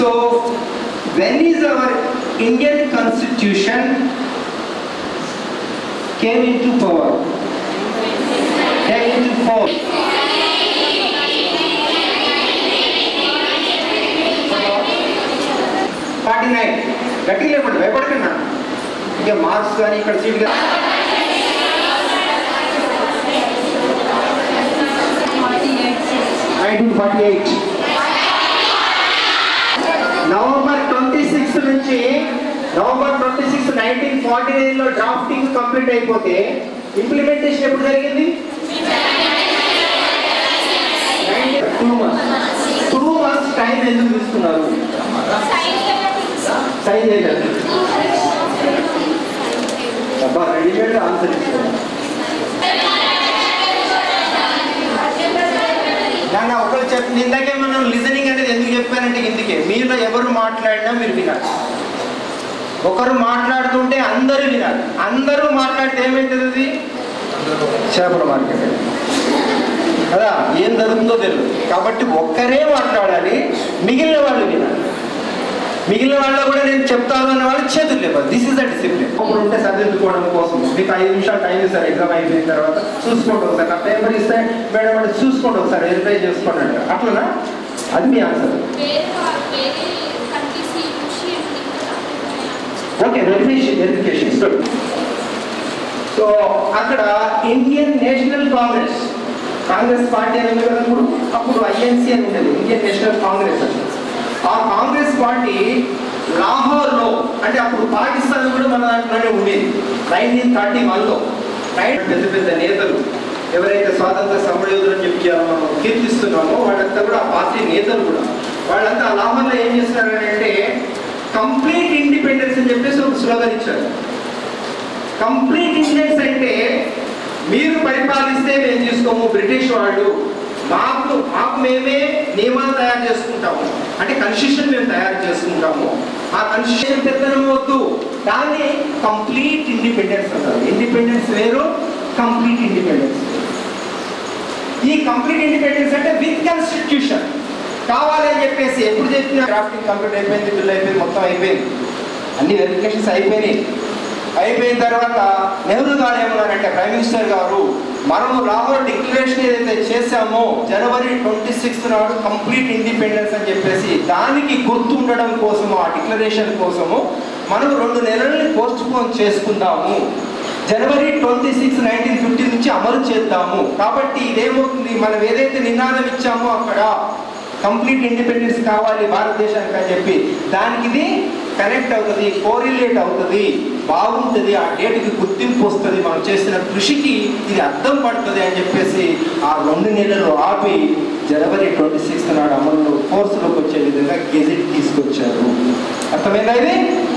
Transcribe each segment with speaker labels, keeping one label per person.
Speaker 1: So, when is our Indian constitution came into power? Came into force. Forty nine గట్టిగా లేపండి భయపడకన్నా ఇంకా marks కానీ ఇక్కడ సీట్ కానీ nineteen forty eight November twenty sixth నుంచి November twenty sixth nineteen forty నైన్లో డ్రాఫ్టింగ్ కంప్లీట్ అయిపోతే ఇంప్లిమెంటేషన్ ఎప్పుడు జరిగింది two months two months time ఎందుకు తీసుకున్నారు సైన్ చేయలేదు అబ్బా రెడీమేడ్ ఆన్సర్ ఇచ్చారు నాన్న ఒకరు చెప్పి ఇందాకే మనం లిజనింగ్ అనేది ఎందుకు చెప్పానంటే ఇందుకే మీలో ఎవరు మాట్లాడినా మీరు వినాలి ఒకరు మాట్లాడుతుంటే అందరూ వినాలి అందరూ మాట్లాడితే ఏమవుతుంది అది చేపల మార్కెట్ కదా ఏం జరుగుతుందో తెలియదు కాబట్టి ఒక్కరే మాట్లాడాలి మిగిలిన వాళ్ళు వినాలి మిగిలిన వాళ్ళు కూడా నేను చెప్తాను అన్న వాళ్ళు చేతులు లేవు దిస్ ఇస్ ద డిసిప్లిన్ ఇప్పుడు ఉంటే చదివించుకోవడం కోసం మీకు ఐదు నిమిషాలు టైం ఇస్తారు ఎగ్జామ్ అయిపోయిన తర్వాత చూసుకోండి ఒకసారి నా పేపర్ ఇస్తే మేడం అంటే చూసుకోండి ఒకసారి వెరిఫై చేసుకోండి అంటారు అట్లనా అది మీ answer okay verification verification good so అక్కడ ఇండియన్ నేషనల్ కాంగ్రెస్ కాంగ్రెస్ పార్టీ అని ఉంది కదా అప్పుడు అప్పుడు ఐఎన్సీ అని ఉండేది ఇండియన్ నేషనల్ కాంగ్రెస్ అని ఆ కాంగ్రెస్ పార్టీ లాహోర్లో అంటే అప్పుడు పాకిస్తాన్ కూడా మన దాంట్లోనే ఉండేది నైన్టీన్ థర్టీ వన్లో రైట్ పెద్ద పెద్ద నేతలు ఎవరైతే స్వాతంత్ర సమరయోధులు అని చెప్పి మనం కీర్తిస్తున్నామో వాళ్ళంతా కూడా ఆ పార్టీ నేతలు కూడా వాళ్ళంతా ఆ లాహోర్లో ఏం చేస్తున్నారు అంటే కంప్లీట్ ఇండిపెండెన్స్ అని చెప్పేసి ఒక స్లోగన్ ఇచ్చారు కంప్లీట్ ఇండియన్స్ అంటే మీరు పరిపాలిస్తే మేము తీసుకోము బ్రిటిష్ వాళ్ళు మాకు మాకు మేమే నియమాలు తయారు చేసుకుంటాము అంటే కన్స్టిట్యూషన్ మేము తయారు చేసుకుంటాము ఆ కన్స్టిట్యూషన్ పెద్దనం వద్దు దాన్ని కంప్లీట్ ఇండిపెండెన్స్ అంటారు ఇండిపెండెన్స్ వేరు కంప్లీట్ ఇండిపెండెన్స్ ఈ కంప్లీట్ ఇండిపెండెన్స్ అంటే విత్ కాన్స్టిట్యూషన్ కావాలని చెప్పేసి ఎప్పుడు చెప్పినా డ్రాఫ్టింగ్ కంప్లీట్ అయిపోయింది బిల్ అయిపోయింది మొత్తం అయిపోయింది అన్ని వెరిఫికేషన్స్ అయిపోయినాయి అయిపోయిన తర్వాత నెహ్రూ గారు ఏమన్నారంటే ప్రైమ్ మినిస్టర్ గారు మనము లాహోర్ డిక్లరేషన్ ఏదైతే చేశామో జనవరి ట్వంటీ సిక్స్త్ నాడు కంప్లీట్ ఇండిపెండెన్స్ అని చెప్పేసి దానికి గుర్తు ఉండడం కోసము ఆ డిక్లరేషన్ కోసము మనం రెండు నెలల్ని పోస్ట్ పోన్ చేసుకుందాము జనవరి ట్వంటీ సిక్స్ నైన్టీన్ ఫిఫ్టీ నుంచి అమలు చేద్దాము కాబట్టి ఇదేమవుతుంది మనం ఏదైతే నినాదం ఇచ్చామో అక్కడ కంప్లీట్ ఇండిపెండెన్స్ కావాలి భారతదేశానికి అని చెప్పి దానికి ఇది కనెక్ట్ అవుతుంది కోరిలేట్ అవుతుంది బాగుంటుంది ఆ డేట్కి గుర్తింపు వస్తుంది మనం చేసిన కృషికి ఇది అర్థం పడుతుంది అని చెప్పేసి ఆ రెండు నెలలు ఆపి జనవరి ట్వంటీ సిక్స్త్ నాడు అమలు ఫోర్స్లోకి వచ్చే విధంగా గెజెట్ తీసుకొచ్చారు అర్థమైందా ఇది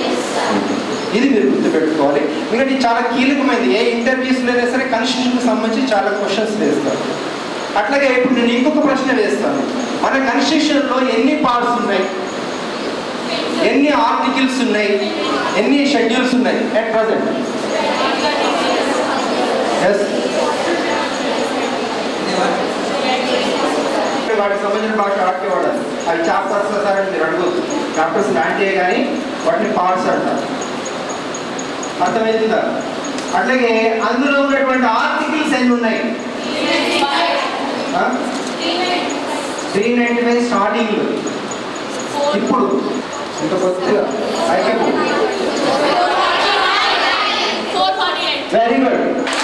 Speaker 1: ఇది మీరు గుర్తుపెట్టుకోవాలి ఎందుకంటే ఇది చాలా కీలకమైనది ఏ ఇంటర్వ్యూస్లోనే సరే కాన్స్టిట్యూషన్కి సంబంధించి చాలా క్వశ్చన్స్ వేస్తారు అట్లాగే ఇప్పుడు నేను ఇంకొక ప్రశ్న వేస్తాను మన కాన్స్టిట్యూషన్లో ఎన్ని పార్ట్స్ ఉన్నాయి ఎన్ని ఆర్టికల్స్ ఉన్నాయి ఎన్ని షెడ్యూల్స్ ఉన్నాయి అట్ ప్రజెంట్ ఎస్ వాటికి సంబంధించిన భాష వాటికి వాడాలి అవి చాప్టర్స్ సార్ అని మీరు అడగదు చాప్టర్స్ లాంటివే కానీ వాటిని పార్ట్స్ అంటారు అర్థమవుతుందా అట్లాగే అందులో ఉన్నటువంటి ఆర్టికల్స్ ఎన్ని ఉన్నాయి త్రీ నైన్టీ ఫైవ్ స్టార్టింగ్ ఇప్పుడు ఇంత కొద్దిగా అయిపోయి వెరీ గుడ్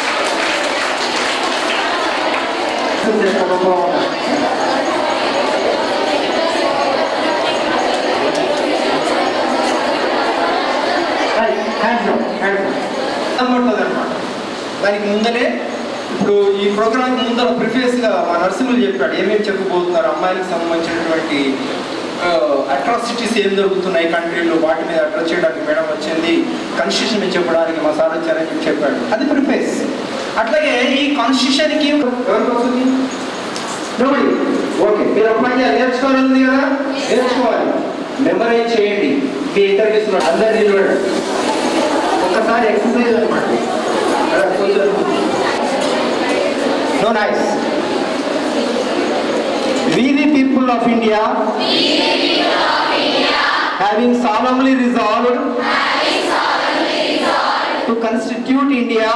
Speaker 1: అనమాట దానికి ముందరే ఇప్పుడు ఈ ప్రోగ్రామ్ ముందర ప్రిఫేస్ గా మా నర్సింహులు చెప్పాడు ఏమేమి చెప్పబోతున్నారు అమ్మాయిలకు సంబంధించినటువంటి అట్రాసిటీస్ ఏం జరుగుతున్నాయి కంట్రీలో వాటి మీద అడ్రస్ చేయడానికి మేడం వచ్చింది కాన్స్టిట్యూషన్ మీద చెప్పడానికి మా సార్ వచ్చారని చెప్పి చెప్పాడు అది ప్రిఫేస్ అట్లాగే ఈ కాన్స్టిట్యూషన్ కి ఎవరికి వస్తుంది నోబడి ఓకే మీరు అప్లై చేయాలి నేర్చుకోవాలి ఉంది కదా నేర్చుకోవాలి మెమరైజ్ చేయండి మీ ఇంటర్వ్యూస్ అందరు నిలబడండి ఒక్కసారి ఎక్సర్సైజ్ అనమాట నో నైస్ we the people of India having solemnly resolved to constitute India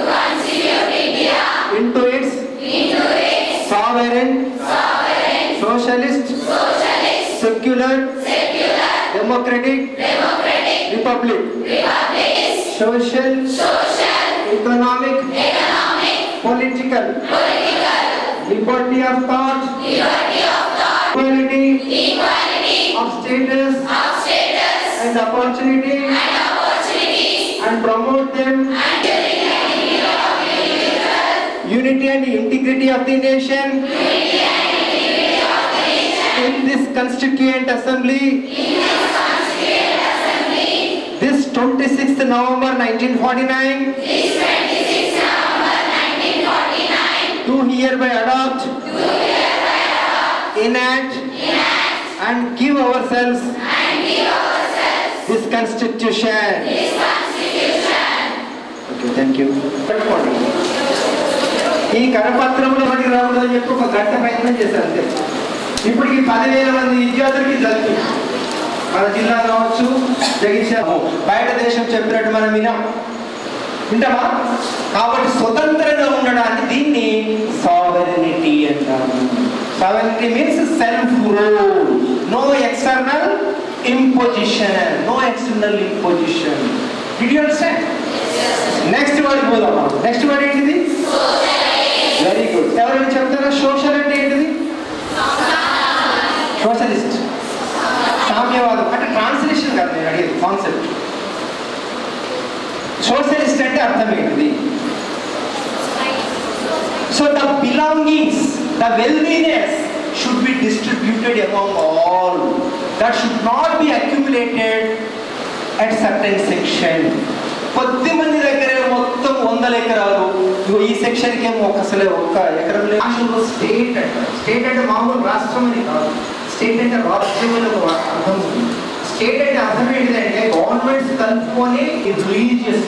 Speaker 1: into its sovereign, socialist, secular, democratic, republic, social, economic, political, liberty of thought, equality of status and opportunity and promote them unity and integrity of the nation in this constituent assembly this 26th November 1949 do hereby adopt enact and give ourselves this constitution okay thank you పెట్టుకోండి ఈ కరపత్రంలో మనకి రావడం అని చెప్పి ఒక గంట ప్రయత్నం చేశారు అంతే ఇప్పటికి పదివేల మంది విద్యార్థులకి జరుగుతు మన జిల్లా కావచ్చు జగించాము బయట దేశం చెప్పినట్టు మనం వినాం వింటామా కాబట్టి స్వతంత్రంగా ఉండడానికి దీన్ని సావరినిటీ అంటారు sovereignty means self rule no external imposition no external imposition did you understand next word పోదాం నెక్స్ట్ వర్డ్ ఏంటిది వెరీ గుడ్ ఎవరైనా చెప్తారా సోషల్ అంటే ఏంటిది సోషలిస్ట్ సామ్యవాదం అంటే ట్రాన్స్లేషన్ కాదు నేను అడిగేది కాన్సెప్ట్ సోషలిస్ట్ అంటే అర్థం ఏంటిది so the belongings the wellbeingness should be distributed among all that should not be accumulated at certain section కొద్ది మంది దగ్గర మొత్తం వందల ఎకరాలు ఇగో ఈ సెక్షన్కి ఏమో ఒక అసలే ఒక్క ఎకరం లేదు భాషలో స్టేట్ అంటారు స్టేట్ అంటే మామూలు రాష్ట్రం అని కాదు స్టేట్ అంటే రాష్ట్రం అని ఒక అర్థం ఉంది స్టేట్ అంటే అర్థం ఏంటిదంటే గవర్నమెంట్స్ కలుపుకొని రిలీజియస్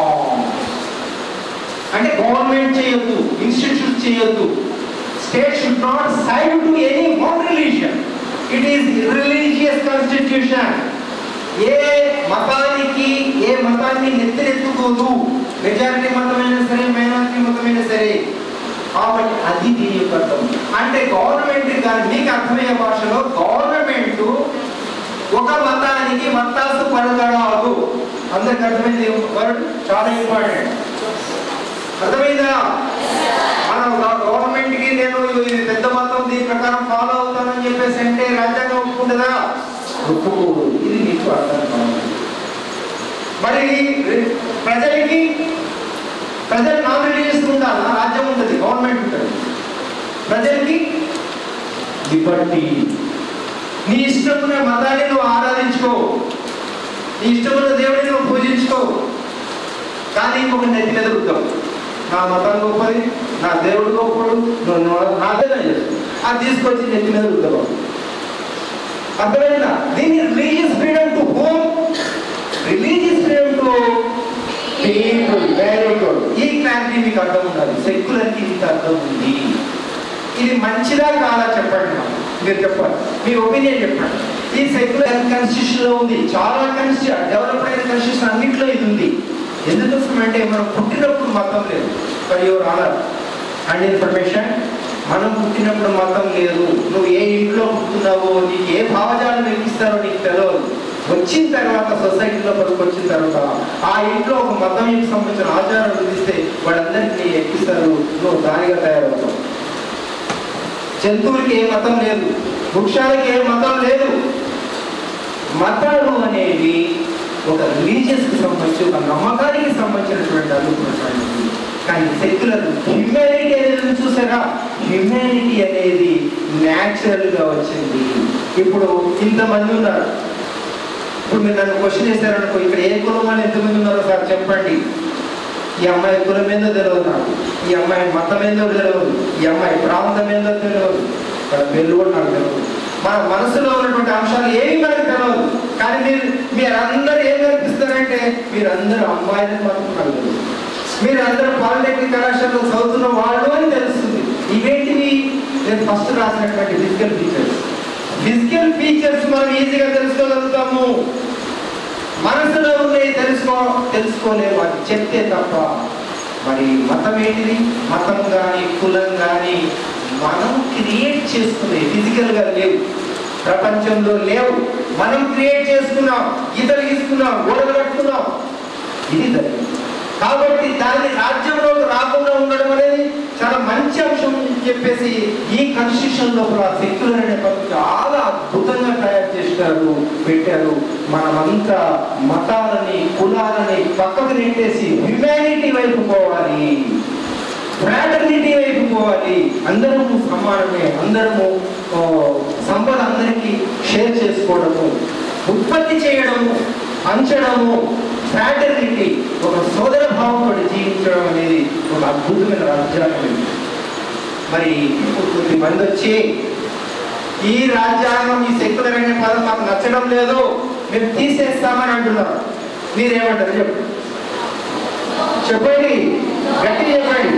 Speaker 1: అంటే గవర్నమెంట్ చేయొద్దు ఇన్స్టిట్యూట్ చేయొద్దు state should not side to any one religion it is religious constitution ఏ మతానికి ఏ మతాన్ని నెత్తెత్తుకోదు మెజారిటీ మతమైనా సరే మైనారిటీ మతమైనా సరే కాబట్టి అది దీని యొక్క అర్థం అంటే గవర్నమెంట్ కానీ మీకు అర్థమయ్యే భాషలో గవర్నమెంట్ ఒక మతానికి మతాసు పడగడాదు అందరికి అర్థమైంది వర్డ్ చాలా ఇంపార్టెంట్ అర్థమైందా మనం గవర్నమెంట్ కి నేను ఇది పెద్ద మతం దీని ప్రకారం ఫాలో అవుతానని చెప్పేసి అంటే రాజ్యాంగం ఒప్పుకుంటుందా ఒప్పుకోదు ఇది మీకు అర్థం కావాలి మరి ప్రజలకి ప్రజలు నాన్ రిలీజియస్ ఉండాలి రాజ్యం ఉంటుంది గవర్నమెంట్ ఉంటుంది ప్రజలకి లిబర్టీ నీ ఇష్టమున్న మతాన్ని నువ్వు ఆరాధించుకో నీ ఇష్టమున్న దేవుడిని నువ్వు పూజించుకో కానీ ఇంకొక నెత్తి మీద రుద్దాం నా మతం గొప్పది నా దేవుడు గొప్పడు నువ్వు నువ్వు నాదేనా చేస్తావు అది తీసుకొచ్చి నెత్తి మీద రుద్దాం అర్థమైందా దీన్ని religious freedom to home religious freedom to people very good ఈ క్లారిటీ మీకు అర్థం ఉండాలి సెక్యులర్కి ఇంత అర్థం ఉంది ఇది మంచిదా కాదా చెప్పండి నాకు మీరు చెప్పాలి మీ ఒపీనియన్ చెప్పండి ఈ సెక్యులర్ కాన్స్టిట్యూషన్ లో ఉంది చాలా కాన్స్టిట్యూషన్ డెవలప్ అయిన కాన్స్టిట్యూషన్ అన్నింటిలో ఇది ఉంది ఎందుకోసం అంటే మనం పుట్టినప్పుడు మతం లేదు for your honour and information మనం పుట్టినప్పుడు మతం లేదు నువ్వు ఏ ఇంట్లో పుట్టున్నావో నీకు ఏ భావజాలం ఎక్కిస్తారో నీకు తెలియదు వచ్చిన తర్వాత సొసైటీలో వచ్చిన తర్వాత ఆ ఇంట్లో ఒక మతం సంబంధించిన ఆచారాలు విధిస్తే వాళ్ళందరికీ ఎక్కిస్తారు నువ్వు దానిగా తయారవుతావు జంతువులకి ఏ మతం లేదు వృక్షాలకి ఏ మతం లేదు మతాలు అనేవి ఒక రిలీజియస్కి సంబంధించి ఒక నమ్మకానికి సంబంధించినటువంటి అనుకున్నటువంటిది కానీ సెక్యులర్ హ్యూమానిటీ అనేది చూసారా హ్యూమానిటీ అనేది న్యాచురల్గా వచ్చింది ఇప్పుడు ఇంతమంది ఉన్నారు ఇప్పుడు మీరు నన్ను క్వశ్చన్ చేశారనుకో ఇక్కడ ఏ కులం వాళ్ళు ఎంతమంది ఉన్నారో సార్ చెప్పండి ఈ అమ్మాయి కులం ఏందో తెలియదు నాకు ఈ అమ్మాయి మతం ఏందో తెలియదు ఈ అమ్మాయి ప్రాంతం ఏందో తెలియదు ఇక్కడ పెళ్ళి కూడా నాకు తెలియదు మన మనసులో ఉన్నటువంటి అంశాలు ఏమి మనకు తెలియదు కానీ మీరు మీరందరూ ఏం కనిపిస్తారంటే మీరందరూ అమ్మాయిలని మాత్రం నాకు తెలియదు మీరు అందరూ పాలిటెక్నిక్ కళాశాలలో చదువుతున్న వాళ్ళు అని తెలుస్తుంది ఇవేంటివి నేను ఫస్ట్ రాసినటువంటి ఫిజికల్ ఫీచర్స్ ఫిజికల్ ఫీచర్స్ మనం ఈజీగా తెలుసుకోగలుగుతాము మనసులో ఉన్నాయి తెలుసుకో తెలుసుకోలేము అది చెప్తే తప్ప మరి మతం ఏంటిది మతం కానీ కులం కానీ మనం క్రియేట్ చేసుకునే ఫిజికల్గా లేవు ప్రపంచంలో లేవు మనం క్రియేట్ చేసుకున్నాం గీతలు గీసుకున్నాం గోడలు కట్టుకున్నాం ఇది జరిగింది కాబట్టి దాని రాజ్యంలోకి రాకుండా ఉండడం అనేది చాలా మంచి అంశం అని చెప్పేసి ఈ కాన్స్టిట్యూషన్ లోపల సెక్యులర్ అనే పద్ధతి చాలా అద్భుతంగా తయారు చేసినారు పెట్టారు మనమంతా మతాలని కులాలని పక్కకు నెట్టేసి హ్యుమానిటీ వైపు పోవాలి ఫ్రాటర్నిటీ వైపు పోవాలి అందరము సమానమే అందరము ఆ, సంపద అందరికీ షేర్ చేసుకోవడము ఉత్పత్తి చేయడము పంచడము ఫ్రాటర్నిటీ ఒక సోదర భావంతో జీవించడం అనేది ఒక అద్భుతమైన రాజ్యాంగం ఇది. మరి ఇప్పుడు కొద్ది మంది వచ్చి ఈ రాజ్యాంగం ఈ సెక్యులర్ అనే పదం మాకు నచ్చడం లేదు మేము తీసేస్తామని అంటున్నారు మీరేమంటారు చెప్పండి చెప్పండి గట్టి చెప్పండి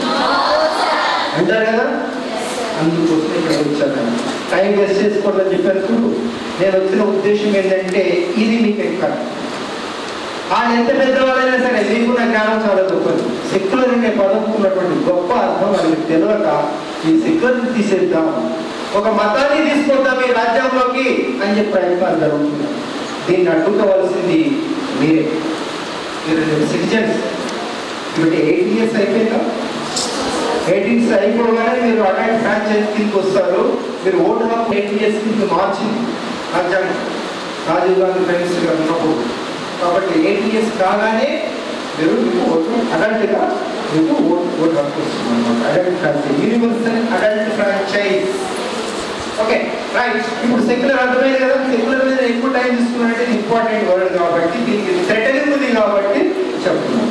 Speaker 1: అంటారు కదా అందుకోసం ఇక్కడ వచ్చాను టైం వేస్ట్ చేసుకోవాలని చెప్పినప్పుడు నేను వచ్చిన ఉద్దేశం ఏంటంటే ఇది మీకు ఎక్కాలి ఆయన ఎంత పెద్దవాళ్ళైనా సరే మీకున్న జ్ఞానం చాలా గొప్పది సెక్యులర్ అనే పదం ఉన్నటువంటి గొప్ప అర్థం వాళ్ళకి తెలియక ఈ సెక్యులర్ తీసేద్దాం ఒక మతాన్ని తీసుకుందాం ఈ రాజ్యంలోకి అని చెప్పి ప్రయత్నాలు జరుగుతున్నాయి దీన్ని అడ్డుకోవాల్సింది మీరే మీరు సిటిజన్స్ ఇప్పుడు ఎయిట్ ఇయర్స్ అయిపోయిందా ఎయిటీన్స్ అయిపోగానే మీరు అటాక్ ఫ్రాంచైజ్ కిందకి వస్తారు మీరు ఓటు హక్కు ఎయిట్ ఇయర్స్ కింద మార్చింది రాజ్యాంగం రాజీవ్ గాంధీ ప్రైమ్ మినిస్టర్ గారు ఉన్నప్పుడు కాబట్టి ఎయిట్ ఇయర్స్ కాగానే మీరు మీకు ఓటు అడల్ట్గా మీకు ఓటు ఓటు హక్కు వస్తుంది అనమాట adult franchise universal adult franchise okay right ఇప్పుడు సెక్యులర్ అర్థమైంది కదా సెక్యులర్ మీద ఎక్కువ టైం తీసుకున్నట్టు ఇంపార్టెంట్ వర్డ్ కాబట్టి దీనికి సెటిలింగ్ ఉంది కాబట్టి చెప్తున్నాను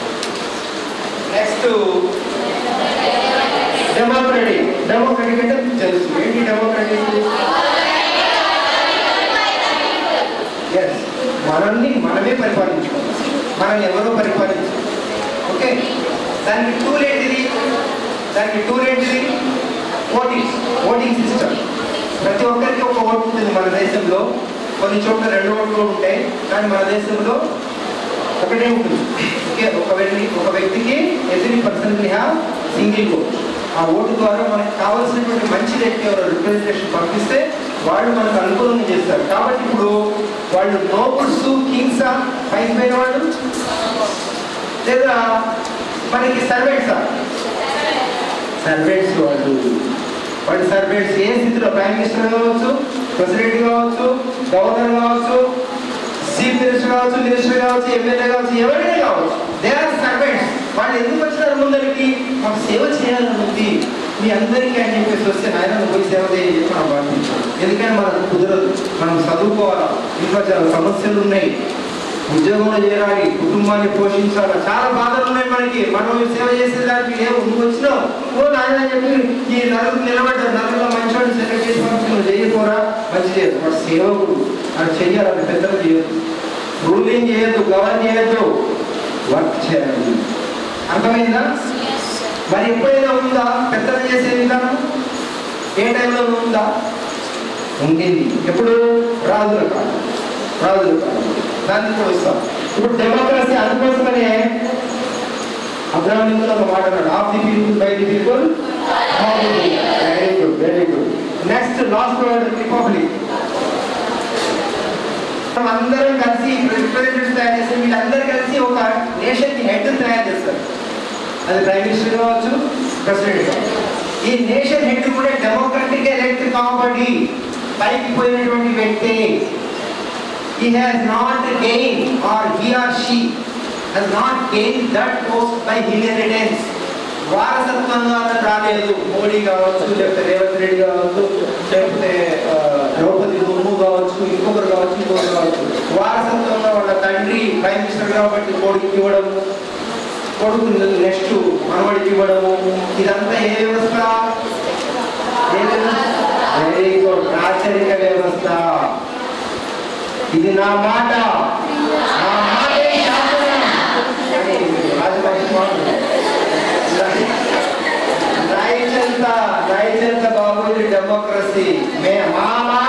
Speaker 1: నెక్స్ట్ డెమోక్రటిక్ డెమోక్రటిక్ అంటే మీకు తెలుసు ఏంటి డెమోక్రటిక్ ఎస్ మనల్ని మనమే పరిపాలించుకోవాలి మనల్ని ఎవరో పరిపాలించాలి ఓకే దానికి టూల్ ఏంటిది దానికి టూల్ ఏంటిది ఓటింగ్ ఓటింగ్ సిస్టమ్ ప్రతి ఒక్కరికి ఒక ఓటు ఉంటుంది మన దేశంలో కొన్ని చోట్ల రెండు ఓట్లు ఉంటాయి కానీ మన దేశంలో ఒకటే ఉంటుంది ఓకే ఒక వ్యక్తి ఒక వ్యక్తికి every person have single vote ఆ ఓటు ద్వారా మనకి కావాల్సినటువంటి మంచి వ్యక్తి ఎవరు రిప్రజెంటేషన్ పంపిస్తే వాళ్ళు మనకు అనుకూలంగా చేస్తారు కాబట్టి ఇప్పుడు వాళ్ళు నోబుల్స్ కింగ్సా పైన పైన వాళ్ళు లేదా మనకి సర్వెంట్సా సర్వెంట్స్ వాళ్ళు వాళ్ళు సర్వెంట్స్ ఏ స్థితిలో ప్రైమ్ మినిస్టర్ కావచ్చు ప్రెసిడెంట్ కావచ్చు గవర్నర్ కావచ్చు చీఫ్ మినిస్టర్ కావచ్చు మినిస్టర్ కావచ్చు ఎమ్మెల్యే కావచ్చు ఎవరైనా కావచ్చు దే ఆర్ సర్వెంట్స్ వాళ్ళు ఎందుకు వచ్చినారు ముందరికి మాకు సేవ చేయాలని ఉంది మీ అందరికీ అని చెప్పేసి వస్తే నాయన నువ్వు పోయి సేవ చేయని చెప్పి మనం భావించాం ఎందుకంటే మనకు కుదరదు మనం చదువుకోవాలా ఇంకా చాలా సమస్యలు ఉన్నాయి ఉద్యోగంలో చేరాలి కుటుంబాన్ని పోషించాలి చాలా బాధలు ఉన్నాయి మనకి మనం సేవ చేసే దానికి ఏమో నువ్వు వచ్చినావు ఓ నాయన చెప్పి ఈ నలుగురు నిలబడ్డారు నలుగురు మంచివాడు సెలెక్ట్ చేసి పంపి నువ్వు చేయకపోరా మంచి చేయదు వాడు సేవకుడు అది చెయ్యాలి అది పెద్దలు చేయదు రూలింగ్ చేయొద్దు గవర్న్ చేయొద్దు వర్క్ చేయాలి అర్థమైందా మరి ఎప్పుడైనా ఉందా పెద్దలు చేసే విధానం ఏ టైంలో ఉందా ఉండింది ఎప్పుడు రాజుల కాలం రాజుల కాలం దాన్ని కూడా వస్తాం ఇప్పుడు డెమోక్రసీ అందుకోసమనే అబ్రాహం లింకన్ ఒక మాట అన్నాడు of the people by the people very good very good next last word republic మనం అందరం కలిసి రిప్రజెంటేటివ్ తయారు చేస్తే వీళ్ళందరూ కలిసి ఒక నేషన్ కి హెడ్ తయారు చేస్తారు అది ప్రైమ్ మినిస్టర్ కావచ్చు ప్రెసిడెంట్ కావచ్చు ఈ నేషన్ హెడ్ కూడా డెమోక్రటిక్ ఎలక్ట్ కాబట్టి పైకి పోయినటువంటి వ్యక్తి he has not gained or he or she has not gained that post by inheritance వారసత్వంగా అతను రాలేదు మోడీ కావచ్చు లేకపోతే రేవంత్ రెడ్డి కావచ్చు లేకపోతే ఆ, ద్రౌపది ముర్ము కావచ్చు ఇంకొకరు కావచ్చు ఇంకొకరు కావచ్చు వారసత్వంగా వాళ్ళ తండ్రి ప్రైమ్ మినిస్టర్ కాబట్టి కొడుకు ఇవ్వడం కొడుకు నెక్స్ట్ మనవడికి ఇవ్వడము ఇదంతా ఏ వ్యవస్థ వెరీ గుడ్ రాచరిక వ్యవస్థ ఇది నా మాట నా మాటే శాసనం అని రాజపక్ష మాట రాయచంత రాయచంత బాబు ఇది డెమోక్రసీ మే మా మాట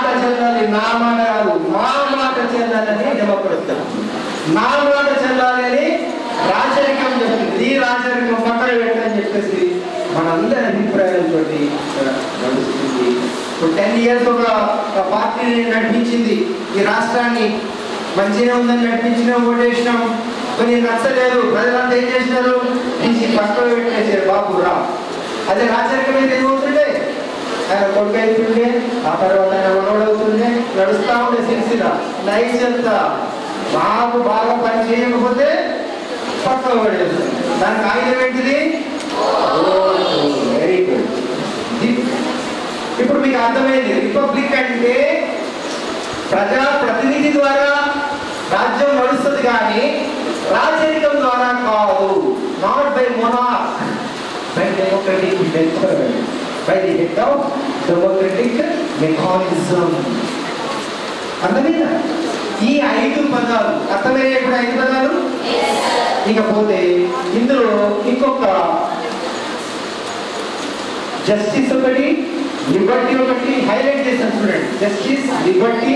Speaker 1: మాట కాదు మా మాట చెల్లాలని డెమోక్రసీ నా మాట చెల్లాలని రాజరికం చెప్తుంది ఈ రాజరికం పక్కన పెట్టని చెప్పేసి మనందరి అభిప్రాయాలతో నడుస్తుంది ఇప్పుడు టెన్ ఇయర్స్ ఒక ఒక పార్టీని నడిపించింది ఈ రాష్ట్రాన్ని మంచిగా ఉందని నడిపించిన ఓటేసినాం కొన్ని నచ్చలేదు ప్రజలంతా ఏం చేసినారు తీసి పక్కన పెట్టేసారు బాబు రా అదే రాజరికం అయితే ఏమవుతుండే ఆయన కొడుకు అవుతుండే ఆ తర్వాత ఆయన మనవడు అవుతుండే నడుస్తా ఉండే సిరిసిల నైట్స్ అంతా బాబు బాగా పని చేయకపోతే పక్కన పడేస్తుంది దానికి ఆయుధం ఏంటిది వెరీ గుడ్ ఇప్పుడు మీకు అర్థమైంది రిపబ్లిక్ అంటే ప్రజా ప్రతినిధి ద్వారా రాజ్యం నడుస్తుంది కానీ రాజరికం ద్వారా కాదు not by monarch by democratic method by the head of democratic mechanism అర్థమైందా ఈ ఐదు పదాలు అర్థమయ్యే ఇప్పుడు ఐదు పదాలు ఇకపోతే ఇందులో ఇంకొక జస్టిస్ ఒకటి లిబర్టీ ఒకటి హైలైట్ చేశాను చూడండి జస్టిస్ లిబర్టీ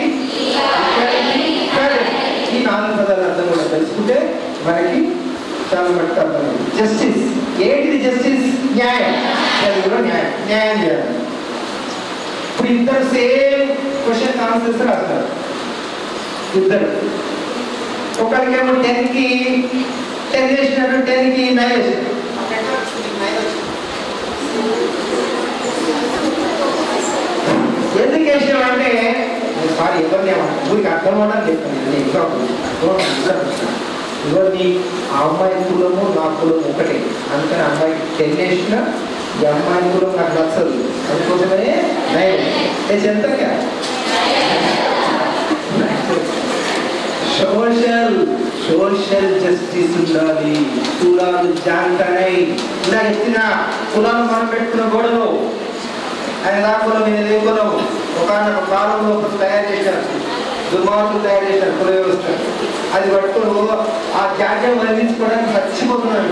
Speaker 1: ఈ నాలుగు పదాల అర్థం కూడా తెలుసుకుంటే మనకి చాలా మట్టుకు అర్థం జస్టిస్ ఏంటిది జస్టిస్ న్యాయం తెలుగులో న్యాయం న్యాయం చేయాలి ఇప్పుడు ఇద్దరు సేమ్ క్వశ్చన్ ఆన్సర్స్ రాస్తారు ఇద్దరు ఒకరికేమో టెన్ కి టెన్ వేసినారు టెన్ కి నైన్ వేసినారు ఎందుకు వేసినాం అంటే సారీ ఎవరిని ఊరికి అర్థం అవడానికి చెప్తాను నేను ఇంకా ఎవరిని ఆ అమ్మాయి కులము నా కులం ఒకటే అందుకని అమ్మాయి టెన్ వేసిన ఈ అమ్మాయి కులం నాకు నచ్చదు అందుకోసమే నైన్ వేసి ఎంతగా సోషల్ సోషల్ జస్టిస్ ఉండాలి కులాలు జాంతనై ఇలా ఎత్తిన కులాలు మనం పెట్టుకున్న గోడలు ఆయన నా కులం మీద ఏ కులం ఒక కాలంలో ఒకటి తయారు చేశారు దుర్మార్గులు తయారు చేశారు కుల వ్యవస్థ అది పట్టుకుని ఆ జాడ్యం వదిలించుకోవడానికి చచ్చిపోతున్నాడు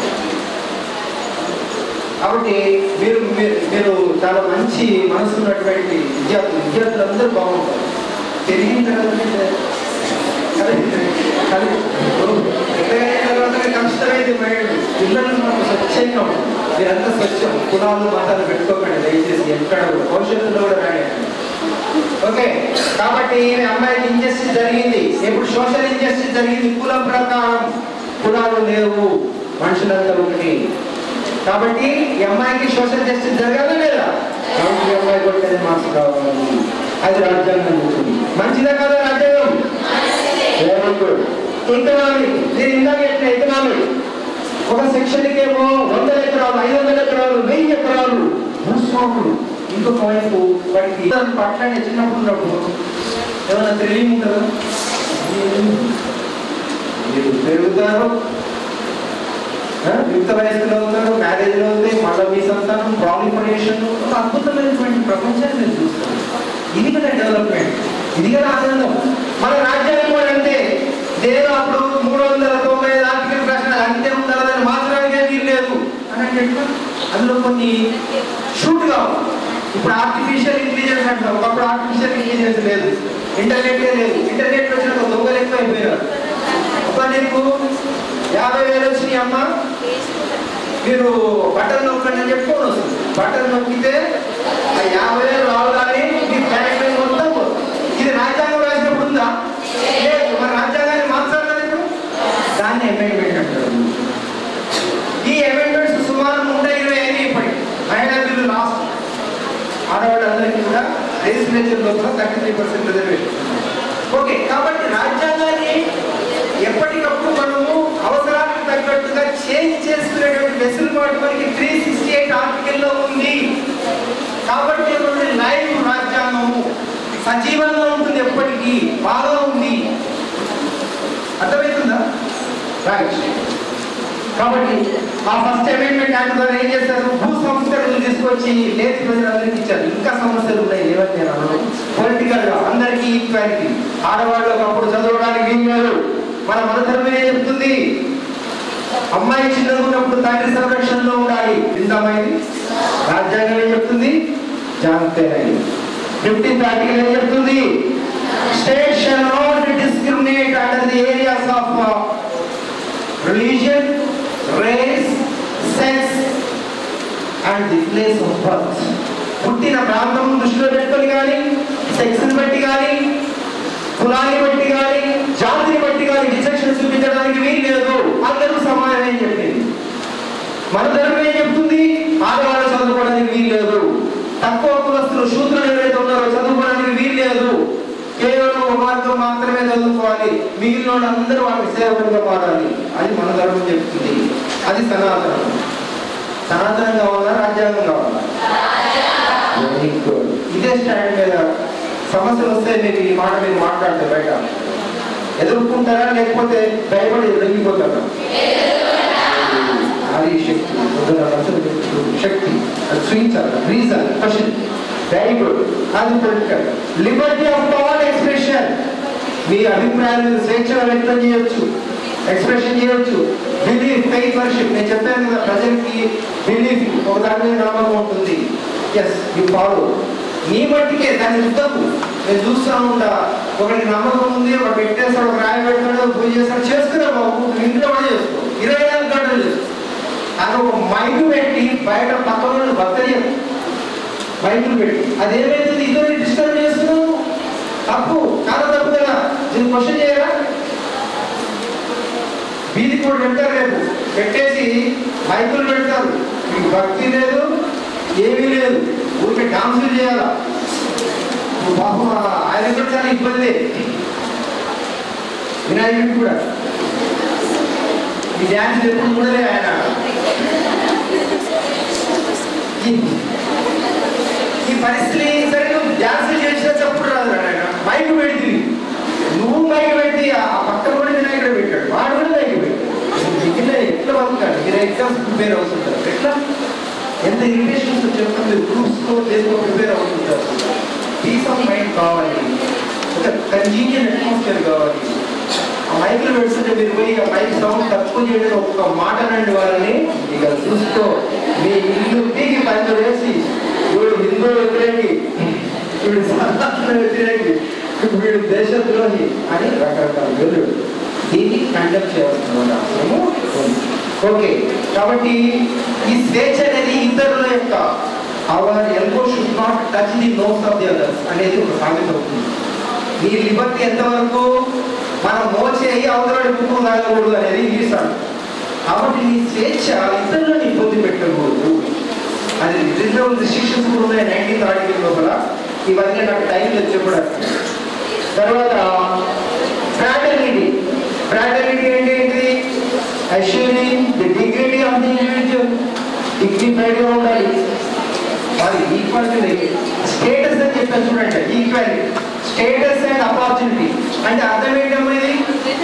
Speaker 1: కాబట్టి మీరు మీరు- మీరు చాలా మంచి మనసు ఉన్నటువంటి విద్యార్థులు విద్యార్థులు అందరూ బాగుంటారు తెలియని తర్వాత అదే, అదే. పెద్దగైన తర్వాతనే కష్టమైంది మైండ్ పిల్లలు మనకు స్వచ్ఛంగా ఉంటుంది. మీరంతా స్వచ్ఛం కులాలు మతాలు పెట్టుకోకండి దయచేసి ఎక్కడ కూడా భవిష్యత్తులో కూడా రాయండి ఓకే కాబట్టి ఈమె అమ్మాయికి ఇంజస్టిస్ జరిగింది ఇప్పుడు సోషల్ ఇంజస్టిస్ జరిగింది కులం ప్రకారం కులాలు లేవు మనుషులంతా ఒకటి కాబట్టి ఈ అమ్మాయికి సోషల్ జస్టిస్ జరగాలా లేదా కాబట్టి ఈ అమ్మాయి కూడా టెన్ మార్క్స్ కావాలి అది రాజ్యాంగం చెప్తుంది. మంచిదా కదా రాజ్యాంగం వెరీ గుడ్ ఎకనామిక్ నేను ఇందాక చెప్పిన ఎకనామిక్ ఒక సెక్షన్కి ఏమో వందల ఎకరాలు ఐదు వందల ఎకరాలు వెయ్యి ఎకరాలు భూస్వాములు ఇంకొక వైపు వాటికి పట్టణాన్ని చిన్నప్పుడు ఉన్నప్పుడు ఏమైనా తెలివి ఉంటుందా మీరు పెరుగుతారు ఆ, యుక్త వయస్సులో ఉన్నారు మ్యారేజ్లో ఉంది మళ్ళీ మీ సంతానం ప్రాలిఫరేషన్ ఒక అద్భుతమైనటువంటి ప్రపంచాన్ని మీరు చూస్తారు ఇది కదా డెవలప్మెంట్ ఇది కదా ఆనందం మన రాజ్యాంగం కూడా అంతే నేను అప్పుడు మూడు వందల తొంభై ఐదు ఆర్టికల్ ప్రశ్న అంతే ఉండాలని మాత్రమే వీలు లేదు అని అంటే ఎట్లా? అందులో కొన్ని షూట్ కావు ఇప్పుడు ఆర్టిఫిషియల్ ఇంటెలిజెన్స్ అంటారు ఒకప్పుడు ఆర్టిఫిషియల్ ఇంటెలిజెన్స్ లేదు ఇంటర్నెట్ లేదు ఇంటర్నెట్ వచ్చిన దొంగలు ఎక్కువ అయిపోయినారు ఒక నీకు యాభై వేలు వచ్చినాయి అమ్మ మీరు బటన్ నొక్కండి అని చెప్పి ఫోన్ వస్తుంది బటన్ నొక్కితే ఆ యాభై వేలు రావాలి మీ బ్యాంక్ మీద మొత్తం పోతుంది. ఇది రాజ్యాంగం రాసినప్పుడు ఉందా లేదు మన రాజ్యాంగాన్ని మార్చాలి కదా ఇప్పుడు దాన్ని అమెండ్మెంట్ అంటారు ఈ అమెండ్మెంట్స్ సుమారు నూట ఇరవై అయినాయి ఇప్పటికి మహిళా బిల్లు లాస్ట్ ఆడవాళ్ళందరికీ కూడా లెజిస్లేచర్ లోపల thirty three percent reservation okay కాబట్టి రాజ్యాంగాన్ని ఎప్పటికప్పుడు మనము అవసరానికి తగ్గట్టుగా చేంజ్ చేసుకునేటువంటి వెసులుబాటు మనకి త్రీ సిక్స్టీ ఎయిట్ ఆర్టికల్లో ఉంది కాబట్టి ఇప్పుడు లైవ్ రాజ్యాంగము సజీవంగా ఉంటుంది ఎప్పటికీ బాగా ఉంది అర్థమవుతుందా రైట్ కాబట్టి ఆ ఫస్ట్ అమెండ్మెంట్ యాక్ట్ ద్వారా ఏం చేస్తారు భూ సంస్కరణలు తీసుకొచ్చి లేచి ప్రజలందరికీ ఇచ్చారు ఇంకా సమస్యలు ఉన్నాయి లేవని నేను అనను పొలిటికల్ గా అందరికీ ఈక్వాలిటీ ఆడవాళ్ళకు అప్పుడు చదవడానికి వీలు లేదు మన మన ధర్మమే చెప్తుంది అమ్మాయి చిన్నగా ఉన్నప్పుడు తండ్రి సంరక్షణలో ఉండాలి ఇంతమైంది రాజ్యాంగం ఏం చెప్తుంది జాగ్రత్త ఫిఫ్టీన్త్ ఆర్టికల్ ఏం చెప్తుంది State shall not discriminate under the areas of uh, religion, race, sex, and the place of birth. పుట్టిన ప్రాంతం దృష్టిలో పెట్టుకొని కానీ సెక్స్ని బట్టి కానీ కులాన్ని బట్టి కానీ జాతిని బట్టి కానీ డిసెక్షన్ చూపించడానికి వీలు లేదు అందరూ సమానమే అని చెప్పింది మన ధర్మం ఏం చెప్తుంది ఆడవాళ్ళు చదువుకోవడానికి వీలు లేదు తక్కువ కులస్తులు శూద్రులు ఎవరైతే ఉన్నారో చదువుకోవడానికి వీలు లేదు కేవలం ఒక మార్గం మాత్రమే చదువుకోవాలి మిగిలిన వాళ్ళు అందరూ వాళ్ళకి సేవకులుగా మారాలి అది మన ధర్మం చెప్తుంది అది సనాతనం సనాతనం కావాలా రాజ్యాంగం కావాలా Very good. ఇదే స్టాండ్ మీద సమస్యలు వస్తే మీకు ఈ మాట మీరు మాట్లాడితే బయట ఎదుర్కొంటారా లేకపోతే భయపడి ఎదిగిపోతారా ఆది శక్తి పొద్దున అసలు శక్తి అది చూపించాలి రీజన్ క్వశ్చన్ వెరీ గుడ్ అది political liberty of thought expression మీ అభిప్రాయాలు మీరు స్వేచ్ఛగా వ్యక్తం చేయొచ్చు ఎక్స్ప్రెషన్ చేయొచ్చు బిలీఫ్ ఫెయిత్ వర్షిప్ నేను చెప్పాను కదా ప్రజలకి బిలీఫ్ ఒక దాని మీద నమ్మకం ఉంటుంది ఎస్ యూ ఫాలో నీ మట్టికే దాన్ని రుద్దకు నేను చూస్తా ఉంటా ఒకటి నమ్మకం ఉంది ఒకటి పెట్టేస్తాడు ఒక రాయి పెడతాడు పూజ చేస్తాడు చేసుకురా బాబు నువ్వు ఇంట్లో కూడా చేసుకో ఇరవై నాలుగు గంటలు చేసుకో అని ఒక మైండ్ పెట్టి బయట పక్కన భక్తయ్యం మైండ్ పెట్టి అదేమైతుంది ఇద్దరు డిస్టర్బ్ చేస్తున్నావు తప్పు చాలా తప్పు కదా నేను క్వశ్చన్ చేయరా వీధి కూడా పెడతారు రేపు పెట్టేసి మైకులు పెడతారు మీకు భక్తి లేదు ఏమీ లేదు ఊరికే డాన్సులు చేయాలా నువ్వు పాపం ఆయన కూడా చాలా ఇబ్బంది వినాయకుడికి కూడా ఈ డ్యాన్స్ ఎప్పుడు చూడలే ఆయన ఈ- ఈ పరిస్థితి సరే నువ్వు డ్యాన్స్ చేసినా చప్పుడు రాదు ఆయన మైక్ పెడితే నువ్వు మైక్ పెడితే ఆ పక్కన కూడా వినాయకుడు పెట్టాడు వాడు కూడా మైక్ పెట్టాడు మిగిలిన ఎట్లా బతుకాడు మీరు ఎగ్జామ్స్ ప్రిపేర్ అవుతుంటారు ఎట్లా ఎంత ఇరిటేషన్స్ చెప్తాం మీరు గ్రూప్స్తో దేంతో ప్రిపేర్ అవుతుంటారు పీస్ ఆఫ్ మైండ్ కావాలి ఒక కన్వీనియన్ అట్మాస్ఫియర్ కావాలి ఆ మైకులు పెడుతుంటే మీరు పోయి ఆ మైక్ సౌండ్ తక్కువ చేయడం ఒక్క మాట రండి వాళ్ళని ఇక చూస్తూ మీ ఇల్లు పీకి పంచు వేసి వీడు హిందూ వ్యతిరేకి వీడు సనాతన వ్యతిరేకి వీడు దేశద్రోహి అని రకరకాల పేర్లు దీన్ని కండక్ట్ చేయాల్సిన అవసరము ఉంది. ఓకే కాబట్టి ఈ స్వేచ్ఛ అనేది ఇతరుల యొక్క our elbow should not touch the nose of the others అనేది ఒక సామెత అవుతుంది నీ లిబర్టీ ఎంతవరకు మనం మోచేయి అవతల కుటుంబం తాగకూడదు అనేది గీసాడు కాబట్టి నీ స్వేచ్ఛ ఇతరులను ఇబ్బంది పెట్టకూడదు అది రిజర్వ్ రిస్ట్రిక్షన్స్ కూడా ఉన్నాయి నైన్టీన్త్ ఆర్టికల్ లోపల ఇవన్నీ నాకు టైం లేదు చెప్పడానికి తర్వాత ఫ్రాటర్నిటీ ఫ్రాటర్నిటీ అంటే ఏంటి assuring the dignity of the individual డిగ్నిఫైడ్గా ఉండాలి అది ఈక్వాలిటీ స్టేటస్ అని చెప్పాను చూడండి ఈక్వాలిటీ స్టేటస్ అండ్ ఆపర్చునిటీ అంటే అర్థం ఏంటమ్మా ఇది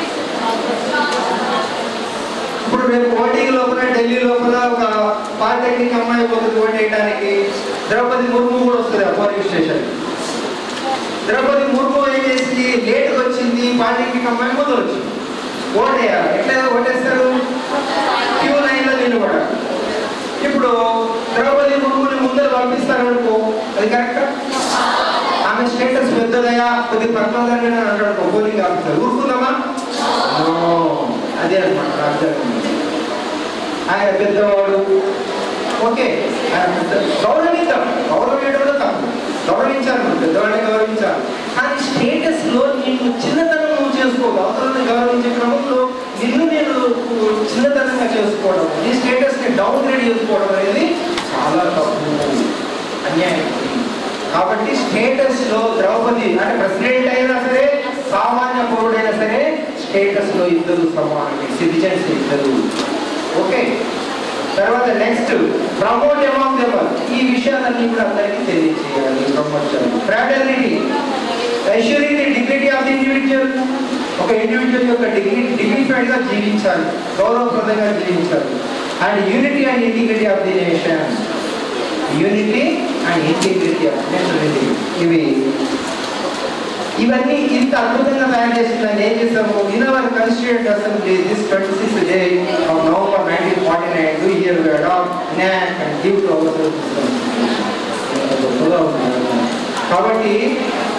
Speaker 1: ఇప్పుడు రేపు ఓటింగ్ లోపల ఢిల్లీ లోపల ఒక పాలిటెక్నిక్ అమ్మాయి పోతుంది ఓటు వేయడానికి ద్రౌపది ముర్ము కూడా వస్తుంది ఆ పోలింగ్ స్టేషన్ ద్రౌపది ముర్ము ఏం చేసింది లేట్గా వచ్చింది పాలిటెక్నిక్ అమ్మాయి ముందు వచ్చింది ఓటు వేయాలి ఎట్లా ఓటేస్తారు క్యూ లైన్లో నిలబడాలి ఇప్పుడు ద్రౌపది ముర్ముని ముందర పంపిస్తారనుకో అది కరెక్టా ఆమె స్టేటస్ పెద్దదయా కొద్ది పక్కన అంటాడు పోలింగ్ ఆఫీసర్ ఊరుకుందామా No. అదే అనమాట రాజ్యాంగం ఆయన పెద్దవాడు ఓకే ఆయన పెద్ద గౌరవిద్దాం గౌరవించడం తప్పు గౌరవించాలి మనం పెద్దవాడిని గౌరవించాలి కానీ స్టేటస్ లో నిన్ను చిన్నతనం నువ్వు చేసుకోవడం అవతలని గౌరవించే క్రమంలో నిన్ను నేను చిన్నతనంగా చేసుకోవడం నీ స్టేటస్ ని డౌన్ గ్రేడ్ చేసుకోవడం అనేది చాలా తప్పు అన్యాయం కాబట్టి స్టేటస్ లో ద్రౌపది అంటే ప్రెసిడెంట్ అయినా సరే సామాన్య పౌరుడైనా సరే స్టేటస్ లో ఇద్దరు సమానమే సిటిజన్స్ ఇద్దరు ఓకే తర్వాత నెక్స్ట్ ప్రమోట్ అమాంగ్ దెమ్ ఈ విషయాలన్నీ కూడా అందరికీ తెలియజేయాలి ప్రమోట్ చేయాలి ఫ్రాటర్నిటీ ఐశ్వర్యం డిగ్నిటీ ఆఫ్ ది ఇండివిజువల్ ఒక ఇండివిజువల్ యొక్క డిగ్ని డిగ్నిఫైడ్ గా జీవించాలి గౌరవప్రదంగా జీవించాలి and unity and integrity of the nation unity and integrity of nation ఇవి ఇవన్నీ ఇంత అద్భుతంగా తయారు చేసిందని ఏం చేస్తాము in our constitute assembly this twenty six day of November nineteen forty nine to year we adopt and give to our కాబట్టి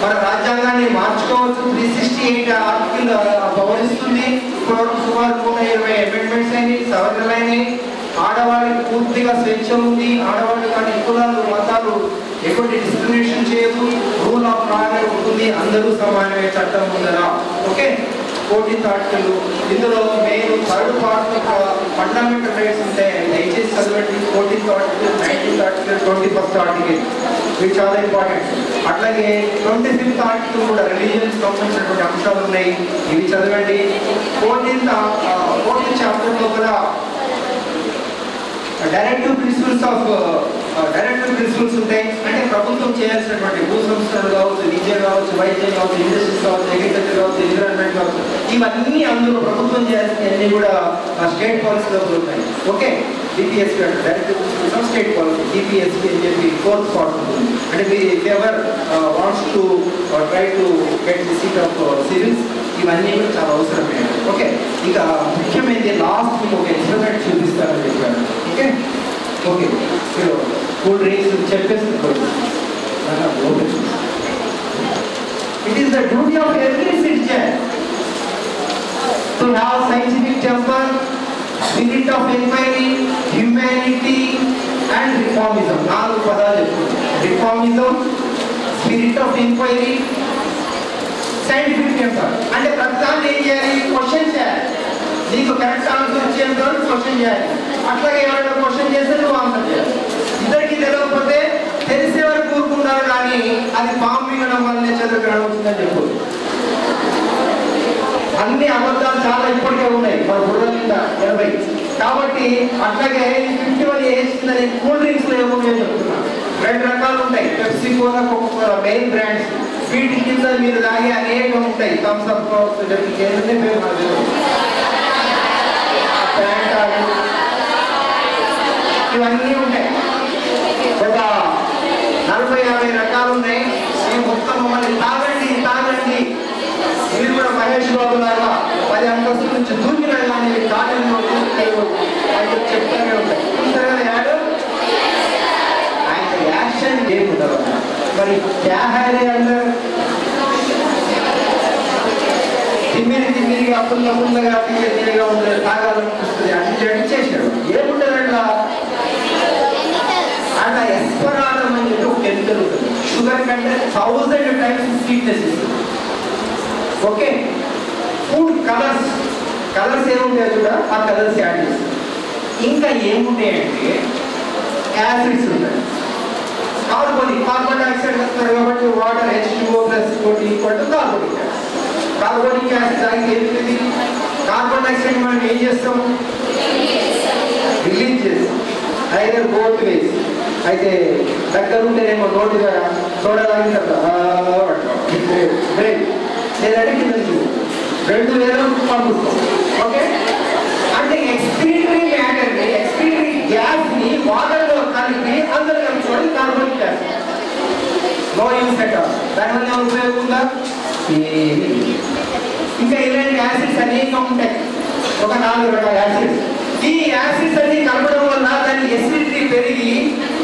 Speaker 1: మన రాజ్యాంగాన్ని మార్చుకోవచ్చు త్రీ సిక్స్టీ ఎయిట్ ఆర్టికల్ పవరిస్తుంది ఇప్పటివరకు సుమారు నూట ఇరవై అమెండ్మెంట్స్ అయినాయి సవరణలు అయినాయి ఆడవాళ్ళకి పూర్తిగా స్వేచ్ఛ ఉంది ఆడవాళ్ళు కానీ కులాలు మతాలు ఎటువంటి డిస్క్రిమినేషన్ చేయదు రూల్ ఆఫ్ లా అనేది ఉంటుంది అందరూ సమానమే చట్టం ఉందరా ఓకే ఫోర్టీన్త్ ఆర్టికల్ ఇందులో main third part fundamental rights ఉంటాయి దయచేసి చదవండి fourteenth article nineteenth article twenty first article ఇవి చాలా ఇంపార్టెంట్ అట్లాగే ట్వంటీ ఫిఫ్త్ ఆర్టికల్ కూడా రిలీజియన్ సంబంధించినటువంటి అంశాలు ఉన్నాయి ఇవి చదవండి ఫోర్టీన్త్ ఫోర్టీన్త్ చాప్టర్లో కూడా directive principles of directive principles ఉంటాయి అంటే ప్రభుత్వం చేయాల్సినటువంటి భూ సంస్థలు కావచ్చు విద్య కావచ్చు వైద్యం కావచ్చు ఇండస్ట్రీస్ కావచ్చు అగ్రికల్చర్ కావచ్చు ఎన్విరాన్మెంట్ కావచ్చు ఇవన్నీ అందులో ప్రభుత్వం చేయాల్సినవన్నీ కూడా స్టేట్ పాలసీలో ఉంటాయి ఓకే డిపిఎస్పి అంటే directive principles of state policy DPSP అని చెప్పి ఫోర్త్ పార్ట్ ఉంటుంది అంటే మీ ever wants to try to get the seat of civils ఇవన్నీ కూడా చాలా అవసరమే ఓకే ఇక ముఖ్యమైనది లాస్ట్ మీకు ఒక ఎక్స్పెరిమెంట్ చూపిస్తానని చెప్పాను ఓకే ఓకే మీరు కూల్ డ్రింక్స్ చెప్పేస్తుంది it is the duty of every citizen to have scientific temper spirit of enquiry humanity and reformism నాలుగు పదాలు చెప్తున్నాను reformism spirit of enquiry scientific temper అంటే ప్రతిదాన్ని ఏం చేయాలి క్వశ్చన్ చేయాలి నీకు కరెక్ట్ ఆన్సర్ వచ్చేంత వరకు క్వశ్చన్ చేయాలి అట్లాగే ఎవరైనా క్వశ్చన్ చేస్తే నువ్వు ఆన్సర్ చేయాలి ఇద్దరికి తెలియకపోతే తెలిసే వరకు కూరుకుంటారు కానీ అది పాము మింగడం వల్లనే చదువు అవుతుందని చెప్పు అన్ని అబద్ధాలు చాలా ఇప్పటికే ఉన్నాయి మన బుర్ర మీద ఎనభై కాబట్టి అట్లాగే ఫిఫ్టీ వన్ వేసిందని కూల్ డ్రింక్స్ లో ఏమో నేను చెప్తున్నా రెండు రకాలు ఉంటాయి Pepsi cola Coca Cola main brands వీటి కింద మీరు తాగే అనేక ఉంటాయి థమ్స్ అప్ ఏదైనా పేరు నాకు తెలియదు. ప్యాంటాలు ఇవన్నీ ఉంటాయి ఒక నలభై యాభై రకాలు ఉన్నాయి ఈ మొత్తం మమ్మల్ని తాగండి తాగండి మీరు కూడా మహేష్ బాబు లాగా పది అంతస్తుల నుంచి దూకిన కానీ కాలంలో అయితే చెప్తానే ఉంటాయి చూసారు కదా యాడ్ ఆయన యాక్షన్ ఏముండదు మరి క్యాహారే అంటారు తిమ్మిరి తిమ్మిరిగా పుల్ల పుల్లగా తీయ తీయగా ఉండదు తాగాలనిపిస్తుంది అన్ని చేశాడు ఏముండదు అట్లా అట్లా ఎస్పరాడం అని చెప్పి ఒక కెమికల్ ఉంటుంది షుగర్ కంటే థౌజండ్ టైమ్స్ స్వీట్నెస్ ఇస్తుంది ఓకే ఫుడ్ కలర్స్ కలర్స్ ఏముంటాయో కూడా ఆ కలర్స్ యాడ్ చేస్తుంది ఇంకా ఏముంటాయంటే యాసిడ్స్ ఉంటాయి కార్బోనిక్ కార్బన్ డైఆక్సైడ్ వస్తారు కాబట్టి water H two plus forty equal to carbonic acid carbonic acid తాగితే ఏమిటి కార్బన్ డైఆక్సైడ్ మనం ఏం చేస్తాం రిలీజ్ చేస్తాం ఐదర్ గోట్ వేసి అయితే దగ్గర ఉంటేనేమో నోటి ద్వారా చూడడానికి బ్రేక్ లేదంటే కింద నుంచి రెండు వేలు పంపిస్తాం ఓకే అంటే ఎక్స్పీరియటరీ మ్యాటర్ని ఎక్స్పీరియటరీ గ్యాస్ని వాటర్లో కలిపి అందులో కలుపుకోవడం carbonic gas no use at all దానివల్ల ఏమైనా ఉపయోగం ఉందా ఏమీ లేదు. ఇంకా ఇలాంటి యాసిడ్స్ అనేకం ఉంటాయి ఒక నాలుగు రకాల యాసిడ్స్ ఈ యాసిడ్స్ అన్ని కలపడం వల్ల దాని ఎసిడిటీ పెరిగి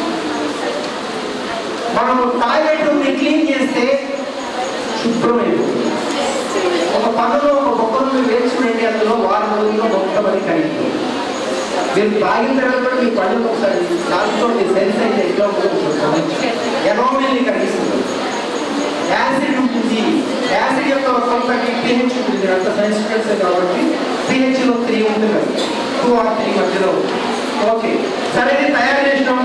Speaker 1: మనం టాయిలెట్ ని క్లీన్ చేస్తే శుభ్రమైపోతుంది ఒక పనులో ఒక బొక్క నుండి వేసుకునేది అందులో వారం రోజుల్లో మొత్తం అది కరిగిపోతుంది మీరు తాగిన తర్వాత కూడా మీ పళ్ళు ఒకసారి దాంట్లో మీ సెన్స్ అయితే ఎట్లా ఉంటుందో ఎనోమిల్ని కలిగిస్తుంది యాసిడ్ ఉంటుంది యాసిడ్ యొక్క కొంత పిహెచ్ ఉంటుంది అంత సెన్సిటివ్స్ కాబట్టి పిహెచ్ లో త్రీ ఉంటుంది టూ ఆర్ త్రీ మధ్యలో ఓకే సరే ఇది తయారు చేసినాం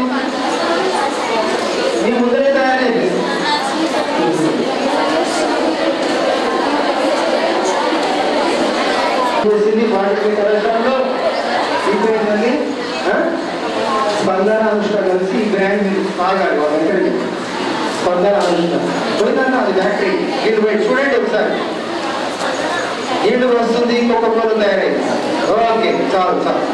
Speaker 1: మీ ముందరే తయారు చేసి చేసింది వాటి కలెక్షన్లో ఇప్పుడు ఏంటండి ఆ? స్పందన అనుష్క కలిసి ఈ బ్రాండ్ ఆగాలి వాళ్ళ దగ్గరికి స్పందన అనుష్క పోయిందన్న అది ఫ్యాక్టరీ మీరు పోయి చూడండి ఒకసారి నీళ్లు వస్తుంది ఇంకొక కోలు తయారైంది ఓకే చాలు చాలు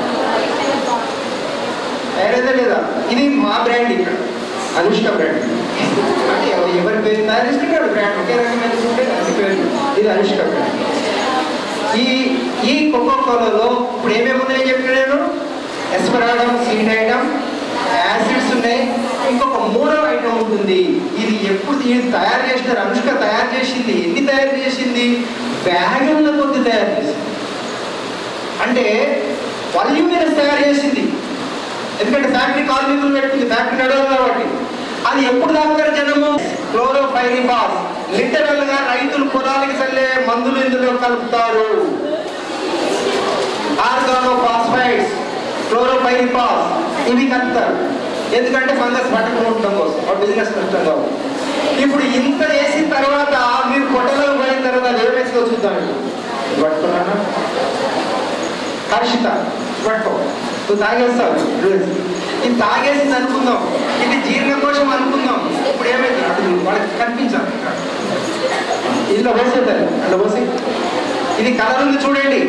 Speaker 1: తయారైతే లేదా ఇది మా బ్రాండ్ ఇక్కడ అనుష్క బ్రాండ్ అంటే ఎవ- ఎవరి పేరు తయారు చేసుకుంటాడు బ్రాండ్ ఒకే రకమైన ఉంటే అది పేరు ఇది అనుష్క బ్రాండ్ ఈ ఈ కోకో కోలలో ఇప్పుడు ఏమేమి ఉన్నాయో చెప్పిన నేను ఎస్పరాడమ్ సీడ్ ఐటమ్ యాసిడ్స్ ఉన్నాయి ఇంకొక మూడవ ఐటమ్ ఉంటుంది ఇది ఎప్పుడు ఇది తయారు చేసినారు అనుష్క తయారు చేసింది ఎన్ని తయారు చేసింది బ్యాగుల కొద్ది తయారు చేసింది అంటే వల్యూమినస్ తయారు చేసింది ఎందుకంటే ఫ్యాక్టరీ కార్మికులు పెట్టింది ఫ్యాక్టరీ నడవదు కాబట్టి అది ఎప్పుడు దాకా జనము క్లోరోఫైరిబాస్ లిటరల్ గా రైతులు పొలాలకి చల్లే మందులు ఇందులో కలుపుతారు ఆర్గానో ఫాస్ఫైడ్స్ క్లోరోఫైరిబాస్ ఇవి కలుపుతారు ఎందుకంటే ఫంగస్ పట్టకుండా ఉండడం కోసం ఆ బిజినెస్ కష్టం కాబట్టి ఇప్పుడు ఇంత చేసిన తర్వాత మీరు పొట్టలో పోయిన తర్వాత ఏమేసుకో చూద్దామండి పట్టుకున్నానా హర్షిత పట్టుకో నువ్వు తాగేస్తావు రోజు. ఇది తాగేసింది అనుకుందాం ఇది జీర్ణకోశం అనుకుందాం ఇప్పుడు ఏమైంది అటు వాళ్ళకి కనిపించాలి ఇంట్లో పోసేద్దాం అట్లా పోసి ఇది కలర్ ఉంది చూడండి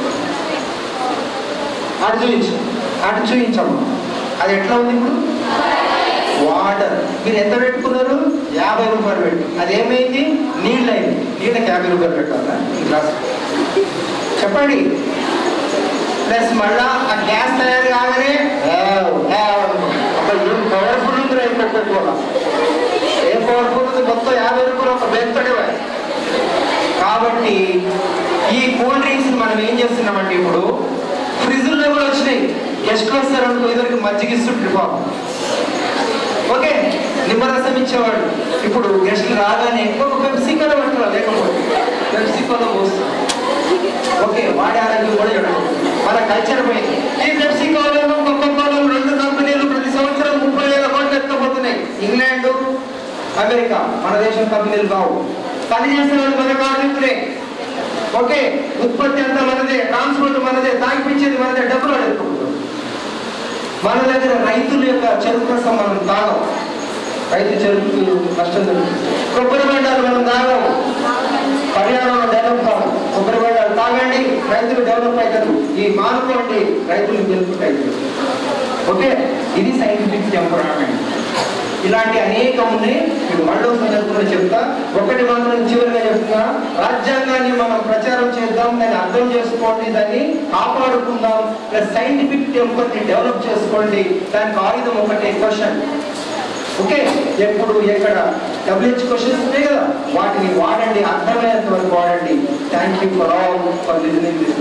Speaker 1: అటు చూపించు అటు చూపించమ్మా అది ఎట్లా ఉంది ఇప్పుడు వాటర్ మీరు ఎంత పెట్టుకున్నారు యాభై రూపాయలు పెట్టు అది ఏమైంది నీళ్ళు అయింది నీళ్ళకి యాభై రూపాయలు పెట్టాలా ఈ గ్లాస్ చెప్పండి ప్లస్ మళ్ళా ఆ గ్యాస్ తయారు కాగానే హ్యావ్, హ్యావ్ అనుకో. అబ్బా ఏం పవర్ఫుల్ ఉంది రా ఇంకొక కూడా ఏం పవర్ఫుల్ ఉంది మొత్తం యాభై రూపాయలు ఒక బెత్తడే కాబట్టి ఈ కూల్ డ్రింక్స్ మనం ఏం చేస్తున్నామంటే ఇప్పుడు ఫ్రిడ్జ్లో కూడా వచ్చినాయి గెస్ట్లు వస్తారు అనుకో ఇద్దరికి మజ్జిగ ఇస్తుంటారు పాపం ఓకే నిమ్మరసం ఇచ్చేవాడు ఇప్పుడు గెస్ట్లు రాగానే ఒక పెప్సికోలో పట్టురా లేకపోతే పెప్సికోలో పోస్తాం ఓకే వాడి ఆరోగ్యం కూడా చూడండి మన కల్చర్ పోయింది ఈ పెప్సికోలను కోకోకోలో రెండు కంపెనీలు ప్రతి సంవత్సరం ముప్పై వేల కోట్లు ఎత్తపోతున్నాయి ఇంగ్లాండ్ అమెరికా మన దేశం కంపెనీలు కావు పని చేసిన వాళ్ళు మన కార్మికులే ఓకే ఉత్పత్తి అంతా మనదే ట్రాన్స్పోర్ట్ మనదే తాగిపించేది మనదే డబ్బులు వాడు ఎత్తుకుంటాడు మన దగ్గర రైతుల యొక్క చెరుకు రసం మనం తాగం రైతు చెరుకు నష్టం జరుగుతుంది కొబ్బరి బండాలు మనం తాగం పర్యావరణం డెవలప్ కాదు కొబ్బరి బండాలు తాగండి రైతులు డెవలప్ అవుతారు ఈ మానుకోండి రైతులు గెలుపుతాయి ఓకే ఇది సైంటిఫిక్ టెంపరామెంట్ ఇలాంటి అనేకం ఉన్నాయి మీకు మళ్ళీ సందర్భంలో చెప్తా ఒకటి మాత్రం చివరిగా చెప్తున్నా రాజ్యాంగాన్ని మనం ప్రచారం చేద్దాం దాన్ని అర్థం చేసుకోండి దాన్ని కాపాడుకుందాం ప్లస్ సైంటిఫిక్ టెంపర్ని డెవలప్ చేసుకోండి దానికి ఆయుధం ఒకటే క్వశ్చన్ ఓకే ఎప్పుడు ఎక్కడ డబ్ల్యూహెచ్ క్వశ్చన్స్ ఉన్నాయి కదా వాటిని వాడండి అర్థమయ్యేంత వరకు వాడండి thank you for all for listening this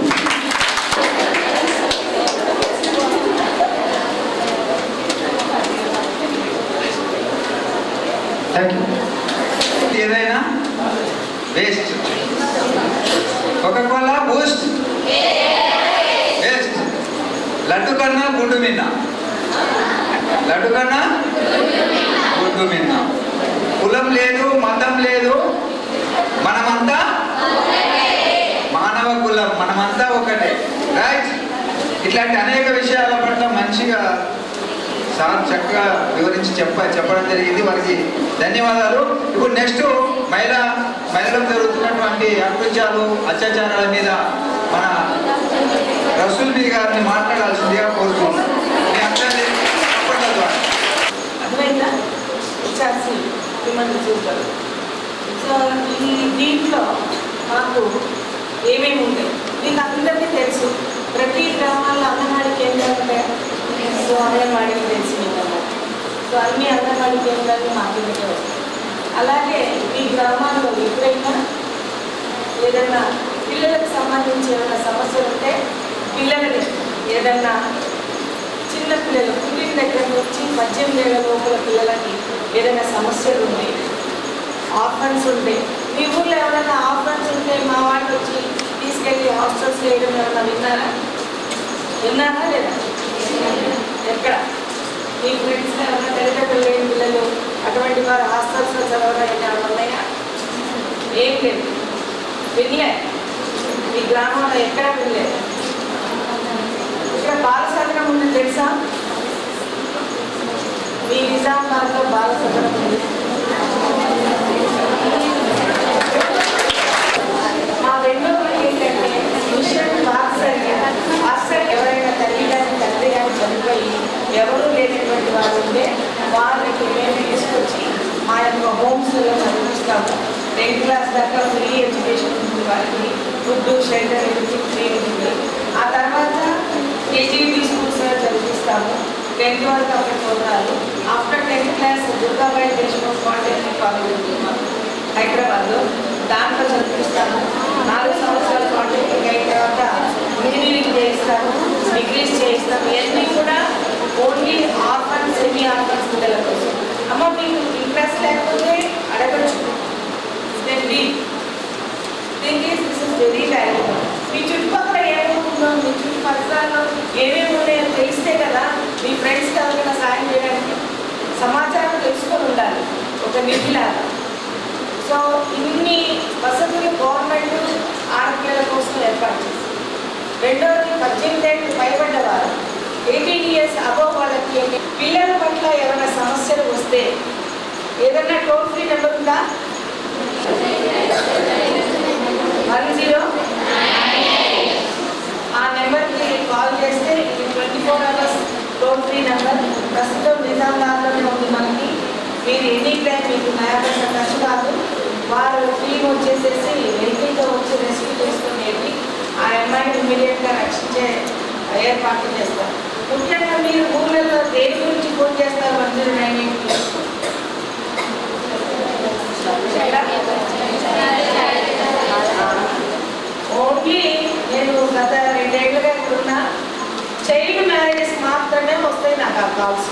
Speaker 1: thank you
Speaker 2: ఏదైనా వేస్ట్ ఒక కోలా బూస్ట్ వేస్ట్ లడ్డు కన్నా గుడ్డు మిన్న లడ్డు కన్నా గుడ్డు మిన్న కులం లేదు మతం లేదు మనమంతా మానవ కులం మనమంతా ఒకటే రైట్ ఇట్లాంటి అనేక విషయాల పట్ల మంచిగా సార్ చక్కగా వివరించి చెప్ప చెప్పడం జరిగింది వారికి ధన్యవాదాలు ఇప్పుడు నెక్స్ట్ మహిళ మహిళలకు జరుగుతున్నటువంటి అకృత్యాలు అత్యాచారాల మీద మన రసూల్ బీ గారిని మాట్లాడాల్సిందిగా కోరుతున్నాం మీ అందరినీ చప్పట్ల ద్వారా.
Speaker 3: అర్థమైందా ఇచ్చాల్సి మిమ్మల్ని చూస్తారు సో ఈ దీంట్లో మాకు ఏమేమి ఉంటాయి మీకు అందరికీ తెలుసు ప్రతి గ్రామాల్లో అంగన్వాడీ కేంద్రాలు ఉంటాయి సో అంగన్వాడీకి తెలిసి మీకు అందరికీ. సో అన్ని అంగన్వాడీ కేంద్రాలు మా కిందకే వస్తాయి అలాగే ఈ గ్రామాల్లో ఎప్పుడైనా ఏదైనా పిల్లలకు సంబంధించి ఏమైనా సమస్యలు ఉంటే పిల్లలని ఏదైనా చిన్న పిల్లలు పుట్టిన దగ్గర నుంచి పద్దెనిమిది ఏళ్ళ లోపల పిల్లలకి ఏదైనా సమస్యలు ఉంటే ఆర్ఫన్స్ ఉంటే మీ ఊర్లో ఎవరైనా ఆర్ఫన్స్ ఉంటే మా వాళ్ళు వచ్చి తీసుకెళ్ళి హాస్టల్స్ వేయడం ఏమైనా విన్నారా విన్నారా లేదా ఎక్కడ మీ ఫ్రెండ్స్ ఎవరైనా తల్లిదండ్రులు లేని పిల్లలు అటువంటి వారు హాస్టల్స్లో చదవడం ఏమైనా ఉన్నాయా ఏం లేదు వినలే మీ గ్రామంలో ఎక్కడ వినలేదు ఇక్కడ బాల సదనం ఉంది తెలుసా మీ నిజామాబాద్లో బాల సదనం ఉంది మా రెండవ ఏంటంటే మిషన్ వాత్సల్య వాత్సల్య ఎవరైనా తల్లి కానీ తండ్రి కానీ చనిపోయి ఎవరూ లేనటువంటి వారు ఉంటే వాళ్ళకి మేము తీసుకొచ్చి మా యొక్క హోమ్స్లో చదివిస్తాము టెన్త్ క్లాస్ దాకా ఫ్రీ ఎడ్యుకేషన్ ఉంటుంది వారికి ఫుడ్ షెల్టర్ ఎవ్రీథింగ్ ఫ్రీ ఉంటుంది ఆ తర్వాత కేజీబీ స్కూల్స్లో చదివిస్తాము టెన్త్ వరకు అక్కడ చదువుతారు after tenth class Durgabai Deshmukh polytechnic college ఉంది మాకు హైదరాబాద్లో దాంట్లో చదివిస్తాము నాలుగు సంవత్సరాల పాలిటెక్నిక్ అయిన తర్వాత ఇంజనీరింగ్ చేయిస్తాము డిగ్రీస్ చేయిస్తాము ఇవన్నీ కూడా ఓన్లీ ఆర్ఫన్ సెమీ ఆర్ఫన్ పిల్లల కోసం అమ్మ మీకు ఇంట్రెస్ట్ లేకపోతే అడగచ్చు నేను leave thing is this is very valuable మీ చుట్టుపక్కల ఏమవుతుందో మీ చుట్టుపక్కలలో ఏమేమి ఉన్నాయో తెలిస్తే కదా మీ ఫ్రెండ్స్కి ఎవరైనా సాయం చేయడానికి సమాచారం తెలుసుకొని ఉండాలి ఒక నిధిలాగా సో ఇన్ని వసతులు గవర్నమెంట్ ఆడపిల్లల కోసం ఏర్పాటు చేసింది రెండవది పద్దెనిమిది ఏళ్ళు పైబడ్డ వారు ఎయిటీన్ ఇయర్స్ అబవ్ వాళ్ళకి పిల్లల పట్ల ఏమైనా సమస్యలు వస్తే ఏదైనా టోల్ ఫ్రీ నెంబర్ ఉందా వన్ జీరో ఆ నెంబర్కి కాల్ చేస్తే ఇది twenty four hours toll free number ప్రస్తుతం నిజామాబాద్లోనే ఉంది మనకి మీరు ఎనీ టైం మీకు నయా పైసా ఖర్చు కాదు వారు టీం వచ్చేసేసి వెహికల్తో వచ్చి రెస్క్యూ చేసుకుని వెళ్ళి ఆ అమ్మాయిని ఇమీడియట్గా రక్షించే ఏర్పాట్లు చేస్తారు ముఖ్యంగా మీరు ఊళ్ళలో దేని గురించి ఫోన్ చేస్తారు వన్ జీరో నైన్ ఎయిట్కి ఓన్లీ నేను గత రెండేళ్లుగా ఇక్కడున్నా చైల్డ్ మ్యారేజెస్ మాత్రమే వస్తాయి నాకు ఆ కాల్స్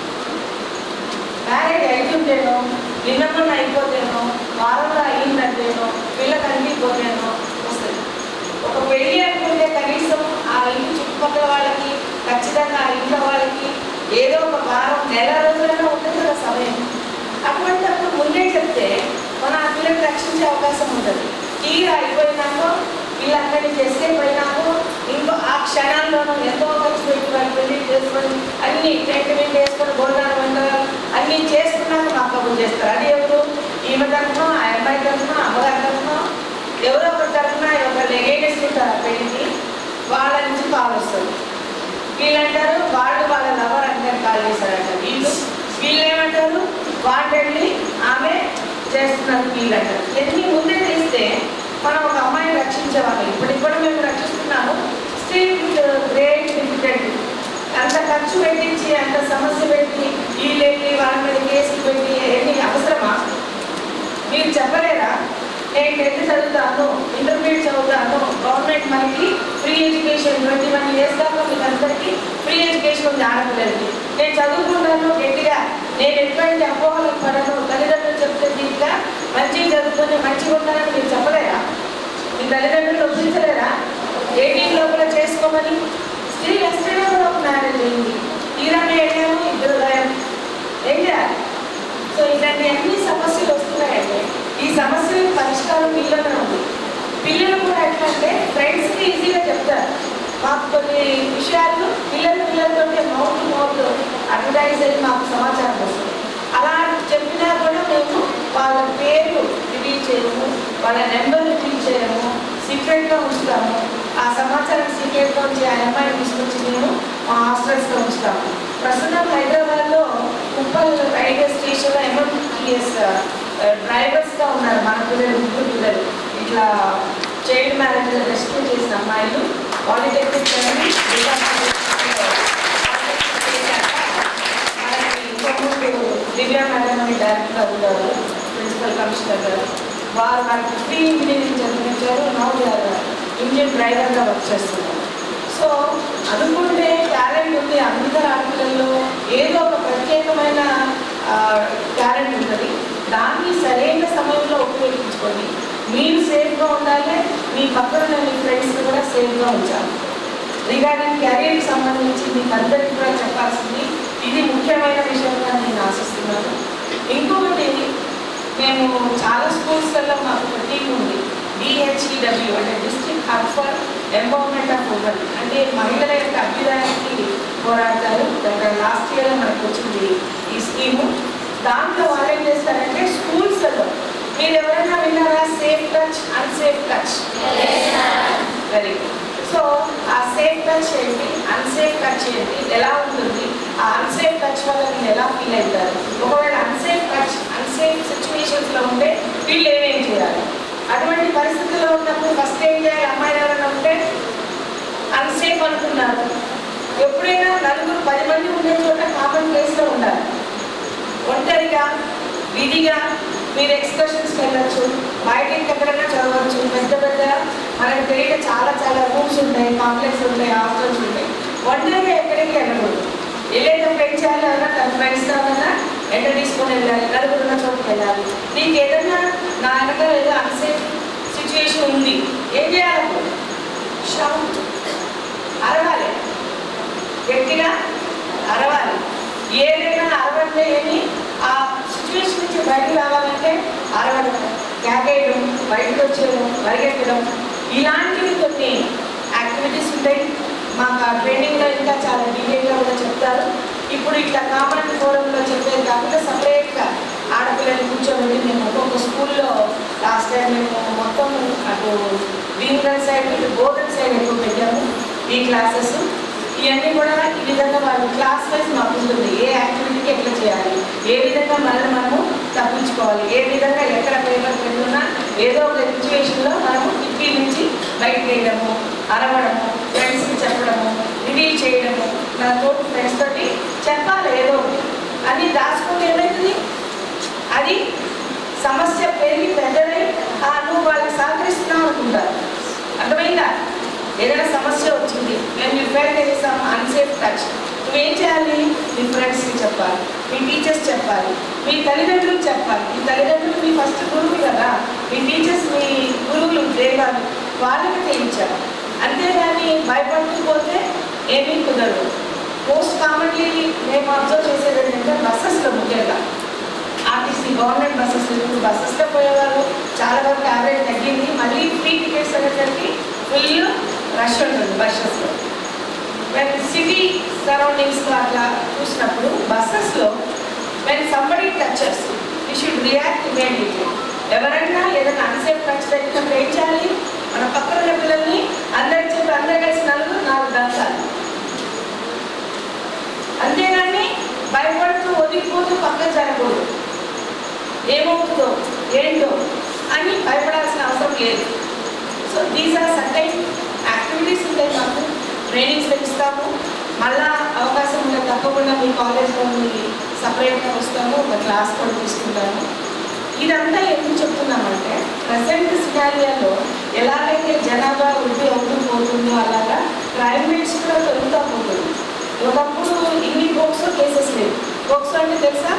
Speaker 3: మ్యారేజ్ అయితుంటేనో నిన్న మొన్న అయిపోతేనో వారంలో అయ్యిందంటేనో పిల్లకి అందిపోతేనో వస్తుంది ఒక పెళ్ళి అనుకుంటే కనీసం ఆ ఇంటి చుట్టుపక్కల వాళ్ళకి ఖచ్చితంగా ఆ ఇంట్లో వాళ్ళకి ఏదో ఒక వారం నెల రోజులైనా ఉంటుంది కదా సమయం అటువంటిప్పుడు ముందే చెప్తే మనం ఆ పిల్లకి రక్షించే అవకాశం ఉంటుంది తీరా అయిపోయినాక వీళ్ళందరినీ చేసే పోయినాక ఇంకో ఆ క్షణాల్లోనూ ఎంతో ఖర్చు పెట్టి వాళ్ళు పెళ్లి చేసుకొని అన్ని ట్రీట్మెంట్ చేసుకొని భోజనాలు వంటలు అన్ని చేసుకున్నాక మాకు కబుర్ చేస్తారు అది ఎవరు ఈమె తరఫున ఆ అమ్మాయి తరఫున అమ్మగారి తరఫున ఎవరో ఒకరి తరఫున ఒకరు ఎగేటెస్ట్ ఉంటారు ఆ పెళ్లికి వాళ్ళ నుంచి కాల్ వస్తుంది వీళ్ళంటారు వాళ్ళు వాళ్ళ లవర్ అంటే కాల్ చేశారంట వీళ్ళు వీళ్ళు ఏమంటారు వాటెళ్ళి ఆమె చేస్తున్నారు వీళ్ళు అంటారు ఎన్ని ముందే తెలిస్తే మనం ఒక అమ్మాయిని రక్షించేవాళ్ళం ఇప్పుడు కూడా మేము రక్షిస్తున్నాము స్టిల్ గ్రేట్ డిఫికల్ట్ అంత ఖర్చు పెట్టించి అంత సమస్య పెట్టి వీళ్ళు వెళ్ళి వాళ్ళ మీద కేసులు పెట్టి ఎన్ని అవసరమా మీరు చెప్పలేరా నేను టెన్త్ చదువుతాను ఇంటర్మీడియట్ చదువుతాను గవర్నమెంట్ మనకి free education twenty one years దాకా మీకు అందరికీ ఫ్రీ ఎడ్యుకేషన్ ఉంది ఆడపిల్లలకి నేను చదువుకుంటాను గట్టిగా నేను ఎటువంటి అపోహలకు పడను తల్లిదండ్రులు చెప్తే దీనిగా మంచిగా చదువుకొని మంచిగా ఉంటానని మీరు చెప్పలేరా మీ తల్లిదండ్రులు ఒప్పించలేరా ఎయిటీన్ లోపల చేసుకోమని స్టిల్ ఎస్టర్డే కూడా ఒక మ్యారేజ్ అయింది తీరాన్ని వెళ్ళాము ఇద్దరు గాయం ఏం చేయాలి సో ఇలాంటి అన్ని సమస్యలు వస్తున్నాయండి ఈ సమస్యలకు పరిష్కారం పిల్లలనే ఉంది పిల్లలు కూడా ఎట్లా అంటే ఫ్రెండ్స్కి ఈజీగా చెప్తారు మాకు కొన్ని విషయాలు పిల్లలు పిల్లలతో మౌత్ టు మౌత్ అడ్వర్టైజ్ అయ్యి మాకు సమాచారం వస్తుంది అలా చెప్పినా కూడా మేము వాళ్ళ పేరు రివీల్ చేయము వాళ్ళ నెంబర్ రివీల్ చేయము సీక్రెట్గా ఉంచుతాము ఆ సమాచారం సీక్రెట్గా ఉంచి ఆ అమ్మాయిని తీసుకొచ్చి మేము మా హాస్టల్స్లో ఉంచుతాము ప్రస్తుతం హైదరాబాద్లో ఉప్పల్ రైల్వే స్టేషన్లో ఎంఎంటీఎస్ డ్రైవర్స్గా ఉన్నారు మన పిల్లలు ముగ్గురు పిల్లలు ఇట్లా చైల్డ్ మ్యారేజ్ రెస్క్యూ చేసిన అమ్మాయిలు పాలిటెక్నిక్ చదివి మనకి ఇంతకుముందు దివ్య మేడం అని డైరెక్టర్ ఉన్నారు ప్రిన్సిపల్ కమిషనర్ గారు వారు మనకి ఫ్రీ ఇంజనీరింగ్ చదివించారు నౌ గారు ఇంజిన్ డ్రైవర్గా వర్క్ చేస్తున్నారు సో అనుకుంటే టాలెంట్ ఉంది అందరు ఆడపిల్లల్లో ఏదో ఒక ప్రత్యేకమైన టాలెంట్ ఉంటుంది దాన్ని సరైన సమయంలో ఉపయోగించుకొని మీరు సేఫ్గా ఉండాలి మీ పక్కన ఉన్న మీ ఫ్రెండ్స్ని కూడా సేఫ్గా ఉంచాలి రిగార్డింగ్ కెరీర్కి సంబంధించి మీకు అందరికీ కూడా చెప్పాల్సింది ఇది ముఖ్యమైన విషయంగా నేను ఆశిస్తున్నాను ఇంకొకటి మేము చాలా స్కూల్స్లలో మాకు ఒక టీం ఉంది డిహెచ్ఈడబ్ల్యూ అంటే district hub for empowerment of women అంటే మహిళల యొక్క అభ్యుదయానికి పోరాడతారు గత లాస్ట్ ఇయర్ మనకు వచ్చింది ఈ స్కీము దాంట్లో వాళ్ళు ఏం చేస్తారంటే స్కూల్స్లలో మీరు ఎవరైనా విన్నారా safe touch unsafe touch very good so ఆ సేఫ్ టచ్ ఏంటి అన్సేఫ్ టచ్ ఏంటి ఎలా ఉంటుంది ఆ అన్సేఫ్ టచ్ వల్ల మీరు ఎలా ఫీల్ అవుతారు ఒకవేళ అన్సేఫ్ టచ్ అన్సేఫ్ సిచ్యువేషన్స్లో ఉంటే వీళ్ళు ఏమేం చేయాలి అటువంటి పరిస్థితుల్లో ఉన్నప్పుడు ఫస్ట్ ఏం చేయాలి అమ్మాయిలు ఎవరైనా ఉంటే అన్సేఫ్ అనుకున్నారు ఎప్పుడైనా నలుగురు పది మంది ఉండే చోట కామన్ ప్లేస్లో ఉండాలి ఒంటరిగా విధిగా మీరు ఎక్స్కర్షన్స్కి వెళ్ళొచ్చు బయటకి ఎక్కడైనా చదవచ్చు పెద్ద పెద్ద మనకు తెలియక చాలా చాలా రూమ్స్ ఉంటాయి కాంప్లెక్స్ ఉంటాయి హాస్టల్స్ ఉంటాయి ఒంటరిగా ఎక్కడికి వెళ్ళకూడదు వెళ్ళేటప్పుడు ఏం చేయాలి అన్నా తన ఫ్రెండ్స్తో అన్నా ఎండ తీసుకొని వెళ్ళాలి నలుగురు ఉన్న చోటుకి వెళ్ళాలి నీకు ఏదైనా నా వెనక ఏదో అన్సేఫ్ సిచ్యువేషన్ ఉంది ఏం చేయాలి అప్పుడు షౌట్ అరవాలి గట్టిగా అరవాలి ఏదైనా అరవంటే ఏమి ఆ సిచ్యువేషన్ నుంచి బయటకు రావాలంటే అరవడం క్యాగేయడం బయటకు వచ్చేయడం పరిగెత్తడం ఇలాంటివి కొన్ని యాక్టివిటీస్ ఉంటాయి మాకు ఆ ట్రైనింగ్లో ఇంకా చాలా డీటెయిల్గా కూడా చెప్తారు ఇప్పుడు ఇట్లా కామన్ ఫోరంలో చెప్పేది కాకుండా సపరేట్గా ఆడపిల్లల్ని కూర్చోబెట్టి మేము ఒక్కొక్క స్కూల్లో లాస్ట్ టైం మేము మొత్తం అటు భీమగల్ సైడ్ ఇటు బోధన్ సైడ్ ఎక్కువ పెట్టాము ఈ క్లాసెస్ ఇవన్నీ కూడా ఈ విధంగా వాళ్ళు క్లాస్ వైజ్ మాకు ఉంటుంది ఏ యాక్టివిటీకి ఎట్లా చేయాలి ఏ విధంగా మనల్ని మనము తప్పించుకోవాలి ఏ విధంగా ఎక్కడ పేపర్ పెట్టున్నా ఏదో ఒక సిచ్యువేషన్లో మనము కిటికీ నుంచి బయటకు వేయడము అరవడము ఫ్రెండ్స్కి చెప్పడము రివీల్ చేయడము నా తోటి ఫ్రెండ్స్ తోటి చెప్పాలి ఏదో ఒకటి అది దాచుకుంటే ఏమవుతుంది అది సమస్య పెరిగి పెద్దదై ఆ నువ్వు వాళ్ళకి సహకరిస్తున్నావు అనుకుంటారు అర్థమైందా ఏదైనా సమస్య వచ్చింది నేను you feel there some unsafe touch నువ్వేం చేయాలి మీ ఫ్రెండ్స్కి చెప్పాలి మీ టీచర్స్ చెప్పాలి మీ తల్లిదండ్రులకు చెప్పాలి మీ తల్లిదండ్రులు మీ ఫస్ట్ గురువు కదా మీ టీచర్స్ మీ గురువులు దేవాలు వాళ్ళకి తెలియించాలి అంతేగాని భయపడుతూ పోతే ఏమీ కుదరదు మోస్ట్ కామన్లీ మేము అబ్జర్వ్ చేసేది ఏంటంటే బస్సెస్లో ముఖ్యంగా ఆర్టీసీ గవర్నమెంట్ బస్సెస్ ఇప్పుడు బస్సెస్లో పోయేవాళ్ళు చాలా వరకు యావరేజ్ తగ్గింది మళ్ళీ ఫ్రీ టికెట్స్ అనేసరికి ఫుల్ రష్ ఉంటుంది బస్సెస్లో వెన్ సిటీ సరౌండింగ్స్లో అట్లా చూసినప్పుడు బస్సెస్లో when somebody touches you should react immediately ఎవరైనా ఏదైనా అన్సేఫ్ టచ్ తగ్గినప్పుడు ఏం చేయాలి మన పక్కన ఉన్న పిల్లల్ని అందరి చెప్పి అందరు కలిసి నలుగురు నాలుగు దంచాలి అంతేగాని భయపడుతూ ఒదిగిపోతూ పక్కన జరగకూడదు ఏమవుతుందో ఏంటో అని భయపడాల్సిన అవసరం లేదు so these are certain activities ఉంటాయి మాకు ట్రైనింగ్స్ ఇస్తాము మళ్ళా అవకాశం ఉంటే తప్పకుండా మీ కాలేజ్లో మీ సపరేట్గా వస్తాము ఒక క్లాస్ కూడా తీసుకుంటాము ఇదంతా ఎందుకు చెప్తున్నామంటే ప్రజెంట్ సినారియాలో ఎలాగైతే జనాభా వృద్ధి అవుతూ పోతుందో అలాగా క్రైమ్ రేట్స్ కూడా పెరుగుతూ పోతుంది ఒకప్పుడు ఇన్ని పోక్సో కేసెస్ లేవు పోక్సో అంటే తెలుసా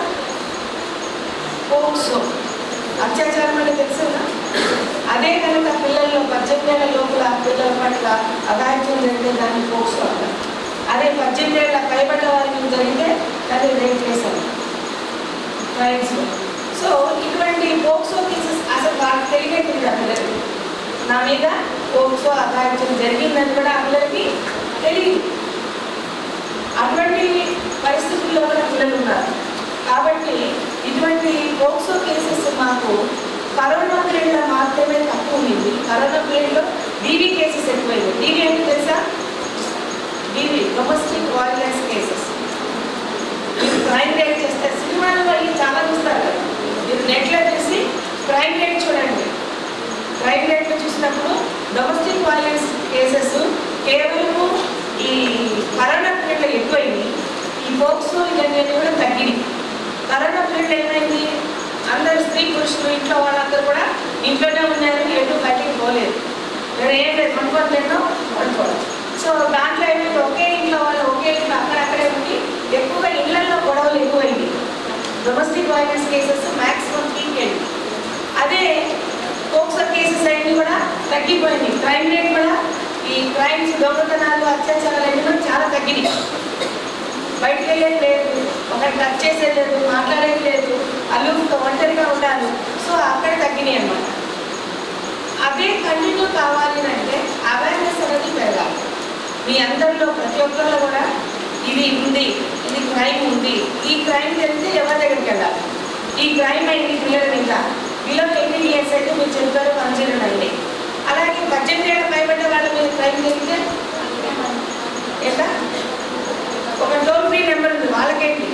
Speaker 3: పోక్సో అత్యాచారం అంటే తెలుసా అదే కనుక పిల్లల్లో పద్దెనిమిది ఏళ్ళ లోపల పిల్లల పట్ల అఘాయిత్యం జరిగితే దాన్ని పోక్సో అంటారు అదే పద్దెనిమిది ఏళ్ళ పైబడ్డ వారికి జరిగితే దాన్ని రేప్ చేశారు క్రైమ్స్లో సో ఇటువంటి పోక్సో కేసెస్ అసలు వాళ్ళకి తెలియట్లేదు అందరికీ నా మీద పోక్సో అఘాయిత్యం జరిగిందని కూడా అందరికీ తెలియదు అటువంటి పరిస్థితుల్లో కూడా పిల్లలు ఉన్నారు కాబట్టి ఇటువంటి పోక్సో కేసెస్ మాకు కరోనా పీరియడ్లో మాత్రమే తక్కువ ఉంది కరోనా పీరియడ్లో డీవీ కేసెస్ ఎక్కువైంది డీవీ అంటే తెలుసా DV domestic violence cases crime rate చేస్తే సినిమాలు అవి చాలా చూస్తారు కదా మీరు నెట్లో చూసి క్రైమ్ రేట్ చూడండి క్రైమ్ రేట్లో చూసినప్పుడు డొమెస్టిక్ వైలెన్స్ కేసెస్ కేవలము ఈ కరోనా పీరియడ్లో ఎక్కువైంది ఈ పోక్స్ ఇవన్నీ కూడా తగ్గింది కరోనా పీరియడ్ ఏమైంది అందరు స్త్రీ పురుషులు ఇంట్లో వాళ్ళందరూ కూడా ఇంట్లోనే ఉన్నారు ఎటు బయటికి పోలేదు వేరే ఏం లేదు పనుకోవడం ఎన్నో పడుకోవడం సో దాంట్లో ఏమైంది ఒకే ఇంట్లో వాళ్ళు ఒకే ఇంట్లో అక్కడక్కడే ఉండి ఎక్కువగా ఇళ్లలో గొడవలు ఎక్కువైంది domestic violence cases maximum peak అయింది అదే పోక్సో కేసెస్ అన్ని కూడా తగ్గిపోయింది క్రైమ్ రేట్ కూడా ఈ క్రైమ్స్ దొంగతనాలు అత్యాచారాలు అన్ని కూడా చాలా తగ్గినాయి బయటకు వెళ్ళేది లేదు ఒకటి టచ్ చేసేది లేదు మాట్లాడేది లేదు అల్లుతో ఒంటరిగా ఉండాలి సో అక్కడ తగ్గినాయి అన్నమాట అదే కంటిన్యూ కావాలి అంటే అవేర్నెస్ అనేది పెరగాలి మీ అందరిలో ప్రతి ఒక్కరిలో కూడా ఇది ఉంది ఇది క్రైమ్ ఉంది ఈ క్రైమ్ తెలిస్తే ఎవరి దగ్గరికి వెళ్ళాలి ఈ క్రైమ్ అయింది పిల్లల మీద బిలో ఎయిటీన్ ఇయర్స్ అయితే మీరు చెప్పారు వన్ జీరో నైన్ అలాగే పద్దెనిమిది ఏళ్ళ పైబడ్డ వాళ్ళ మీద క్రైమ్ జరిగితే ఎట్లా ఒక టోల్ ఫ్రీ నెంబర్ ఉంది వాళ్ళకేంటి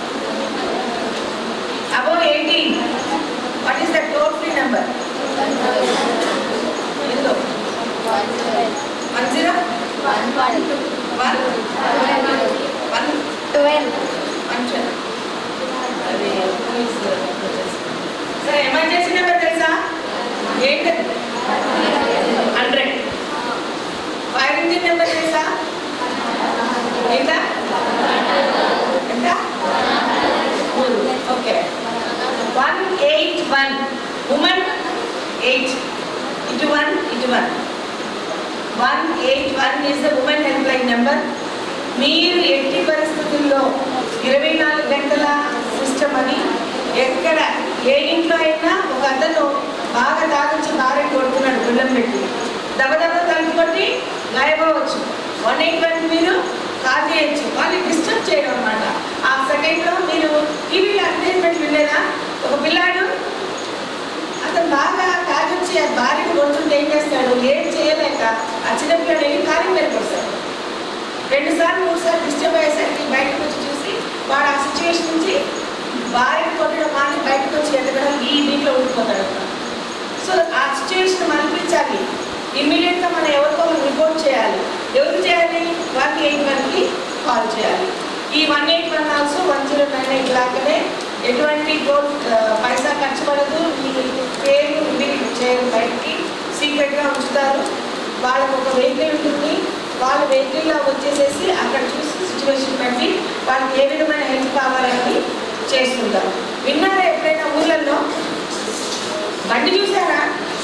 Speaker 3: అబో eighteen what is the toll free number ఎంతో వన్ జీరో వన్ ఏంటది హండ్రెడ్ ఫైర్ ఇంజిన్ నెంబర్ తెలుసా ఎంత ఎంత okay one eight one women eight ఇటు వన్ ఇటు one one eight one is the women helpline number మీరు ఎట్టి పరిస్థితుల్లో ఇరవై నాలుగు గంటల సిస్టమ్ అని ఎక్కడ ఏ ఇంట్లో అయినా ఒక అతను బాగా తాగించి భార్య కొడుతున్నాడు గుండం పెట్టి దెబ్బ దెబ్బ తలుపు కొట్టి గాయపడవచ్చు వన్ ఎయిట్ వన్ మీరు కాల్ చేయొచ్చు వాళ్ళు డిస్టర్బ్ చేయడం అనమాట ఆ సెకండ్లో మీరు టీవీలో అడ్వర్టైజ్మెంట్ వినేదా ఒక పిల్లాడు అతను బాగా తాగొచ్చి ఆ భార్యను కొడుతుంటే ఏం చేస్తాడు ఏం చేయలేక ఆ చిన్నపిల్లడు వెళ్ళి కాలింగ్ మీద కొడతాడు రెండు సార్లు మూడు సార్లు డిస్టర్బ్ అయ్యేసరికి బయటకు వచ్చి చూసి వాడు ఆ సిచ్యువేషన్ నుంచి భార్యను కొట్టడం మాని బయటకు వచ్చి ఎదగడం ఈ దీంట్లో ఉండిపోతాడు సో ఆ సిచ్యువేషన్ మనిపించాలి ఇమ్మీడియట్గా మనం ఎవరికో మనం రిపోర్ట్ చేయాలి ఎవరు చేయాలి వన్ ఎయిట్ వన్కి కాల్ చేయాలి ఈ one eight one also one zero nine eight లాగానే ఎటువంటి గోల్డ్ పైసా ఖర్చు పడదు మీ పేరు రివీల్ చేయరు బయటికి సీక్రెట్గా ఉంచుతారు వాళ్ళకు ఒక వెహికల్ ఉంటుంది వాళ్ళ వెహికల్లో వచ్చేసేసి అక్కడ చూసి సిచ్యువేషన్ బట్టి వాళ్ళకి ఏ విధమైన హెల్ప్ కావాలని చేస్తుంటారు విన్నారా ఎప్పుడైనా ఊళ్ళల్లో బండి చూసారా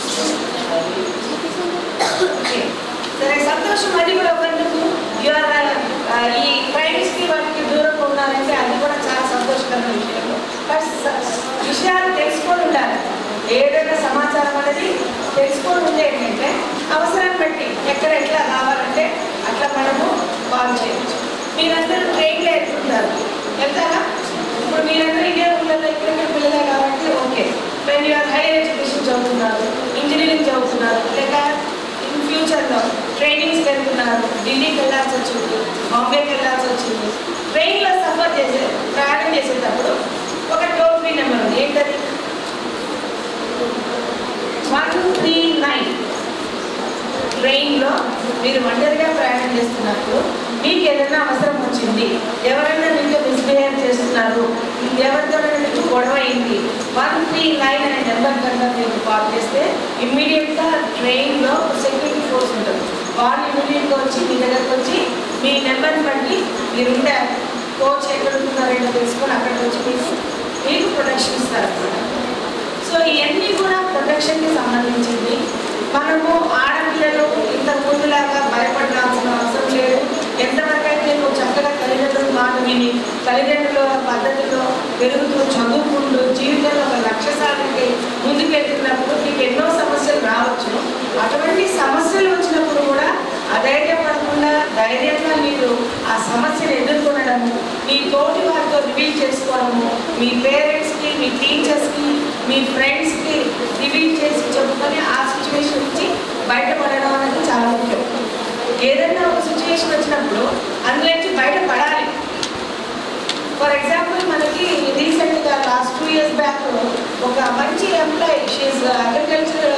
Speaker 3: ఓకే. సరే సంతోషం అది కూడా ఒకరికి ఈ క్రైమ్స్ కి వాటికి దూరంగా ఉన్నారంటే అది కూడా చాలా సంతోషకరమైన విషయం బట్ స- విషయాలు తెలుసుకొని ఉండాలి ఏదైనా సమాచారం అనేది తెలుసుకొని ఉంటే ఏంటంటే అవసరాన్ని బట్టి ఎక్కడ ఎట్లా కావాలంటే అట్లా మనము కాల్ చేయొచ్చు మీరందరూ ట్రైన్లో వెళ్తుంటారు వెళ్తారా ఇప్పుడు మీరందరూ ఇదే ఊళ్ళలో ఇక్కడ పిల్లలే కాబట్టి okay when you're higher education చదువుతున్నారు ఇంజనీరింగ్ చదువుతున్నారు లేక ఇన్ ఫ్యూచర్లో ట్రైనింగ్స్కి వెళ్తున్నారు ఢిల్లీకి వెళ్ళాల్సి వచ్చింది బాంబేకి వెళ్ళాల్సి వచ్చింది ట్రైన్లో సఫర్ చేసే ప్రయాణం చేసేటప్పుడు ఒక టోల్ ఫ్రీ నెంబర్ ఉంది ఏంటది వన్ త్రీ నైన్ ట్రైన్లో మీరు ఒంటరిగా ప్రయాణం చేస్తున్నప్పుడు మీకు ఏదైనా అవసరం వచ్చింది ఎవరైనా మీతో మిస్బిహేవ్ చేస్తున్నారు ఎవరితోనైనా మీకు గొడవ అయింది వన్ త్రీ నైన్ అనే నెంబర్ కనుక మీకు కాల్ చేస్తే ఇమ్మీడియట్గా ట్రైన్లో సెక్యూరిటీ ఫోర్స్ ఉంటుంది వాళ్ళు ఇమ్మీడియట్గా వచ్చి మీ దగ్గరకు వచ్చి మీ నెంబర్ని బట్టి మీరు ఉండే కోచ్ ఎక్కడ ఉంటున్నారేంటో తెలుసుకొని అక్కడికి వచ్చి మీకు మీకు ప్రొటెక్షన్ ఇస్తారు సో ఇవన్నీ కూడా ప్రొటెక్షన్కి సంబంధించింది మనము ఆడపిల్లలు ఇంతకు ముందులాగా భయపడాల్సిన అవసరం లేదు ఎంతవరకు అయితే నువ్వు చక్కగా తల్లిదండ్రుల మాట విని తల్లిదండ్రుల పద్ధతిలో పెరుగుతూ చదువుకుంటూ జీవితంలో ఒక లక్ష్య సాధనకి ముందుకు వెళ్తున్నప్పుడు నీకు ఎన్నో సమస్యలు రావచ్చు అటువంటి సమస్యలు వచ్చినప్పుడు కూడా అధైర్యపడకుండా ధైర్యంగా మీరు ఆ సమస్యను ఎదుర్కొనడము మీ తోటి వారితో రివీల్ చేసుకోవడము మీ పేరెంట్స్కి మీ టీచర్స్కి మీ ఫ్రెండ్స్కి రివీల్ చేసి చెప్పుకొని ఆ సిచ్యువేషన్ నుంచి బయటపడడం అనేది చాలా ముఖ్యం ఏదైనా ఒక సిచ్యువేషన్ వచ్చినప్పుడు అందులో నుంచి బయటపడాలి ఫర్ ఎగ్జాంపుల్ మనకి రీసెంట్గా లాస్ట్ టూ ఇయర్స్ బ్యాక్ ఒక మంచి ఎంప్లాయీ షీఈ్ అగ్రికల్చర్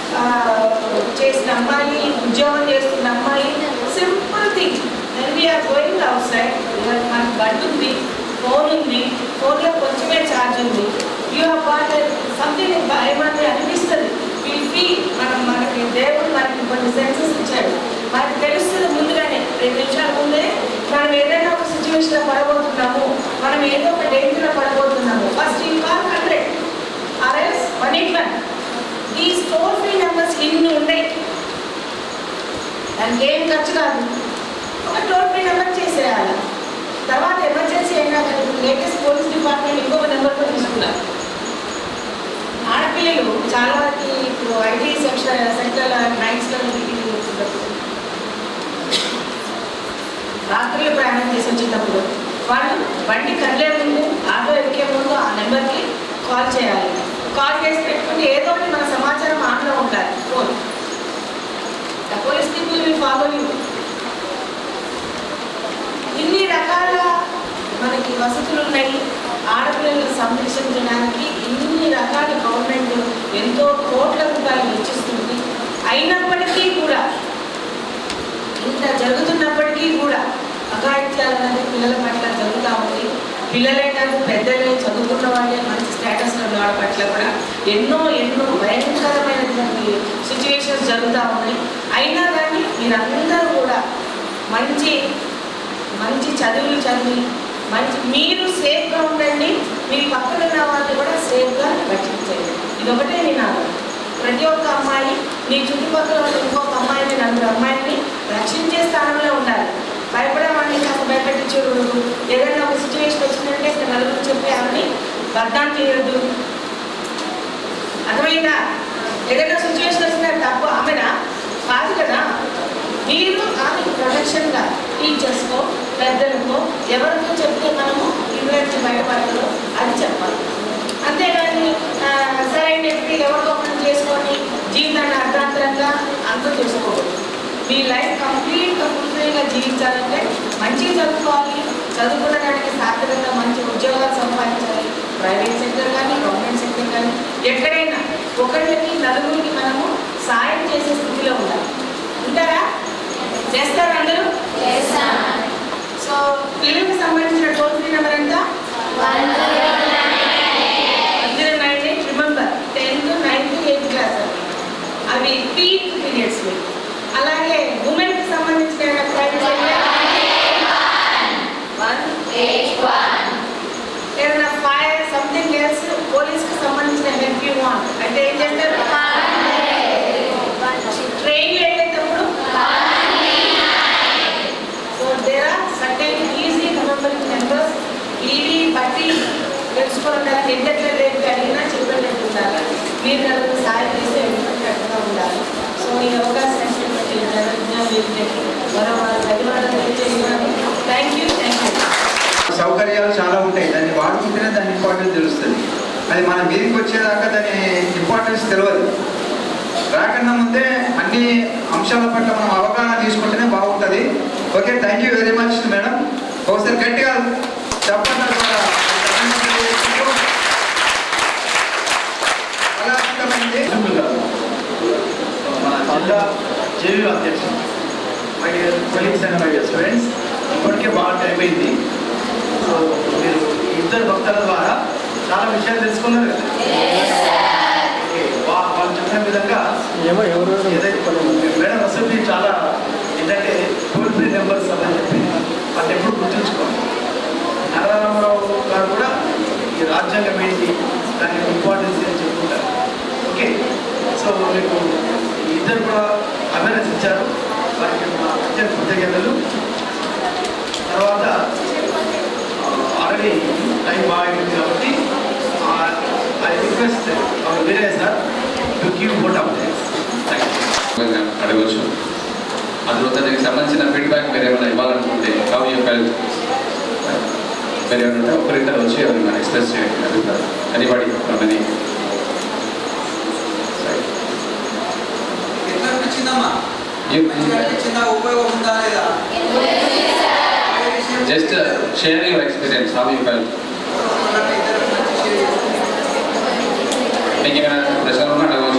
Speaker 3: చేసిన అమ్మాయి ఉద్యోగం చేస్తున్న అమ్మాయి simple thing then we're going outside మనకు బండి ఉంది ఫోన్ ఉంది ఫోన్లో కొంచెమే ఛార్జ్ ఉంది యూ హ్యావ్ వాట్ సంథింగ్ ఏమని అనిపిస్తుంది వీ ఫీల్ మనం మనకి దేవుడు మనకి కొన్ని సెన్సెస్ ఇచ్చాడు మనకి తెలుస్తుంది ముందుగానే రెండు నిమిషాల ముందే మనం ఏదైనా ఒక సిచ్యువేషన్లో పడబోతున్నాము మనం ఏదో ఒక డేంజర్లో పడబోతున్నాము ఫస్ట్ ఈ కాల్ హండ్రెడ్ ఆర్ఎస్ వన్ ఎయిట్ వన్ ఈ టోల్ ఫ్రీ నెంబర్స్ ఇన్ని ఉన్నాయి దానికి ఏం ఖర్చు కాదు ఒక టోల్ ఫ్రీ నెంబర్ చేసేయాలి తర్వాత ఎమర్జెన్సీ అయినా కానీ లేటెస్ట్ పోలీస్ డిపార్ట్మెంట్ ఇంకొక నెంబర్ కూడా తీసుకున్నారు ఆడపిల్లలు చాలా వరకు ఇప్పుడు ఐటీ సెక్షన్ సెక్టర్ నైట్స్లో మీటింగ్ చేసేటప్పుడు రాత్రులు ప్రయాణం చేసి వచ్చేటప్పుడు వాళ్ళు బండి కదిలే ముందు ఆటో ఎక్కే ముందు ఆ నెంబర్కి కాల్ చేయాలి కాల్ చేసి పెట్టుకుంటే ఏదో ఒకటి మన సమాచారం ఆన్లో ఉండాలి phone the police people will follow you ఇన్ని రకాల మనకి వసతులు ఉన్నాయి ఆడపిల్లలను సంరక్షించడానికి ఇన్ని రకాల గవర్నమెంట్ ఎంతో కోట్ల రూపాయలు వెచ్చిస్తుంది అయినప్పటికీ కూడా ఇంత జరుగుతున్నప్పటికీ కూడా అఘాయిత్యాలు అనేది పిల్లల పట్ల జరుగుతూ ఉంది పిల్లలే కాదు పెద్దలే చదువుకున్న వాళ్ళే మంచి స్టేటస్ ఉన్న వాళ్ళ పట్ల కూడా ఎన్నో ఎన్నో భయంకరమైనటువంటి సిచ్యువేషన్స్ జరుగుతూ ఉన్నాయి అయినా కానీ మీరందరూ కూడా మంచి మంచి చదువులు చదివి మంచి మీరు సేఫ్గా ఉండండి మీ పక్కన ఉన్న వాళ్ళు కూడా సేఫ్గా రక్షించండి ఇది ఒకటే నినాదం ప్రతి ఒక్క అమ్మాయి నీ చుట్టుపక్కల ఉన్న ఇంకొక అమ్మాయిని నలుగురు అమ్మాయిని రక్షించే స్థానంలో ఉండాలి భయపడేవాడిని కాస్త భయపెట్టించకూడదు ఏదైనా ఒక సిచ్యువేషన్ వచ్చిందంటే ఇక నలుగురు చెప్పి ఆమెని బద్నాం చేయొద్దు అర్థమైందా ఏదైనా సిచ్యువేషన్ వచ్చినా తప్పు ఆమెనా కాదు కదా మీరు ఆమెకు ప్రొటెక్షన్గా టీచర్స్కో పెద్దలకో ఎవరికో చెప్తే మనము ఇంట్లో నుంచి బయటపడతారో అది చెప్పాలి అంతేగాని ఆ, సరైన వ్యక్తి ఎవరికో మనం చేసుకొని జీవితాన్ని అర్ధాంతరంగా అంత చేసుకోకూడదు మీ లైఫ్ కంప్లీట్గా ఫుల్ఫిల్గా జీవించాలంటే మంచిగా చదువుకోవాలి చదువుకున్న దానికి సార్థకంగా మంచి ఉద్యోగాలు సంపాదించాలి ప్రైవేట్ సెక్టర్ కానీ గవర్నమెంట్ సెక్టర్ కానీ ఎక్కడైనా ఒకళ్ళకి నలుగురికి మనము సాయం చేసే స్థితిలో ఉండాలి ఉంటారా చేస్తారా అందరూ సో పిల్లలకు సంబంధించిన టోల్ ఫ్రీ నెంబర్ ఎంత zero nine eight remember tenth ninth eighth class అవి పీక్ పీరియడ్స్ అలాగే ఉమెన్ కి సంబంధించిన ప్రైవేట్ వన్ ఏదైనా ఫైర్ సంథింగ్ ఎల్స్ పోలీస్ కి సంబంధించిన హెల్ప్ యూ వాంట్ అంటే ఏం చేస్తారు ట్రైన్ వెళ్ళేటప్పుడు so there are certain easy remembering numbers ఇవి బట్టి తెలుసుకోవడానికి ఎంతట్లే రేపు అడిగినా చెప్పేటట్టు ఉండాలి మీరు నలుగురు సాయం చేసే విధంగా ఉండాలి సో ఈ అవకాశాన్ని బట్టి మరో ధన్యవాదాలు తెలియజేస్తున్నాను థ్యాంక్ యూ థ్యాంక్ యూ
Speaker 2: సౌకర్యాలు చాలా ఉంటాయి దాన్ని వాడుకుంటేనే దాని ఇంపార్టెన్స్ తెలుస్తుంది అది మన మీదకి వచ్చేదాకా దాని ఇంపార్టెన్స్ తెలియదు రాకన్నా ముందే అన్ని అంశాల పట్ల మనం అవగాహన తీసుకుంటేనే బాగుంటుంది okay thank you very much madam ఒకసారి గట్టిగా చెప్పండి అన్నమాట. చాలా అద్భుతమైంది
Speaker 4: మన జిల్లా జేయూ అధ్యక్షుడు my dear colleagues and my dear students ఇప్పటికే బాగా టైం అయింది సో మీరు ఈ ఇద్దరు భక్తుల ద్వారా చాలా విషయాలు తెలుసుకున్నారు కదా ఓకే, వా- వాళ్ళు చెప్పిన విధంగా ఏదైతే మేడం అసెంబ్లీ చాలా ఏంటంటే టోల్ ఫ్రీ నెంబర్స్ అని చెప్పి వాటిని ఎప్పుడు గుర్తుంచుకోవాలి నారా రామారావు గారు కూడా ఈ రాజ్యాంగం ఏంటి దాని ఇంపార్టెన్స్ అని చెప్పుకుంటారు ఓకే సో మీకు ఈ ఇద్దరు కూడా అవేర్నెస్ ఇచ్చారు వారికి మా ప్రత్యేక కృతజ్ఞతలు తర్వాత ఆల్రెడీ టైం బాగా అయిపోయింది కాబట్టి ఐ రిక్వెస్ట్ వీరే sir to give vote of thank you
Speaker 5: అడగవచ్చు అందులో దానికి సంబంధించిన ఫీడ్బ్యాక్ మీరు ఏమైనా ఇవ్వాలనుకుంటే హౌ యూ ఫెల్ మీరు ఏమైనా ఉంటే ఒకరిద్దరు వచ్చి అవి మనం ఎక్స్ప్రెస్ చేయండి అడుగుతారు ఎనీబడి ఫ్రమ్ ఎనీ
Speaker 2: ఎట్లా అనిపించిందమ్మా మంచిగా అనిపించిందా ఉపయోగం ఉందా లేదా ఏ విషయం
Speaker 5: just share your experience how you feel
Speaker 2: ఒకళ్ళకి ఇద్దరికి మంచి షేర్ చేసి
Speaker 5: మీకు ఏమైనా ప్రశ్నలు ఉన్నా అడగవచ్చు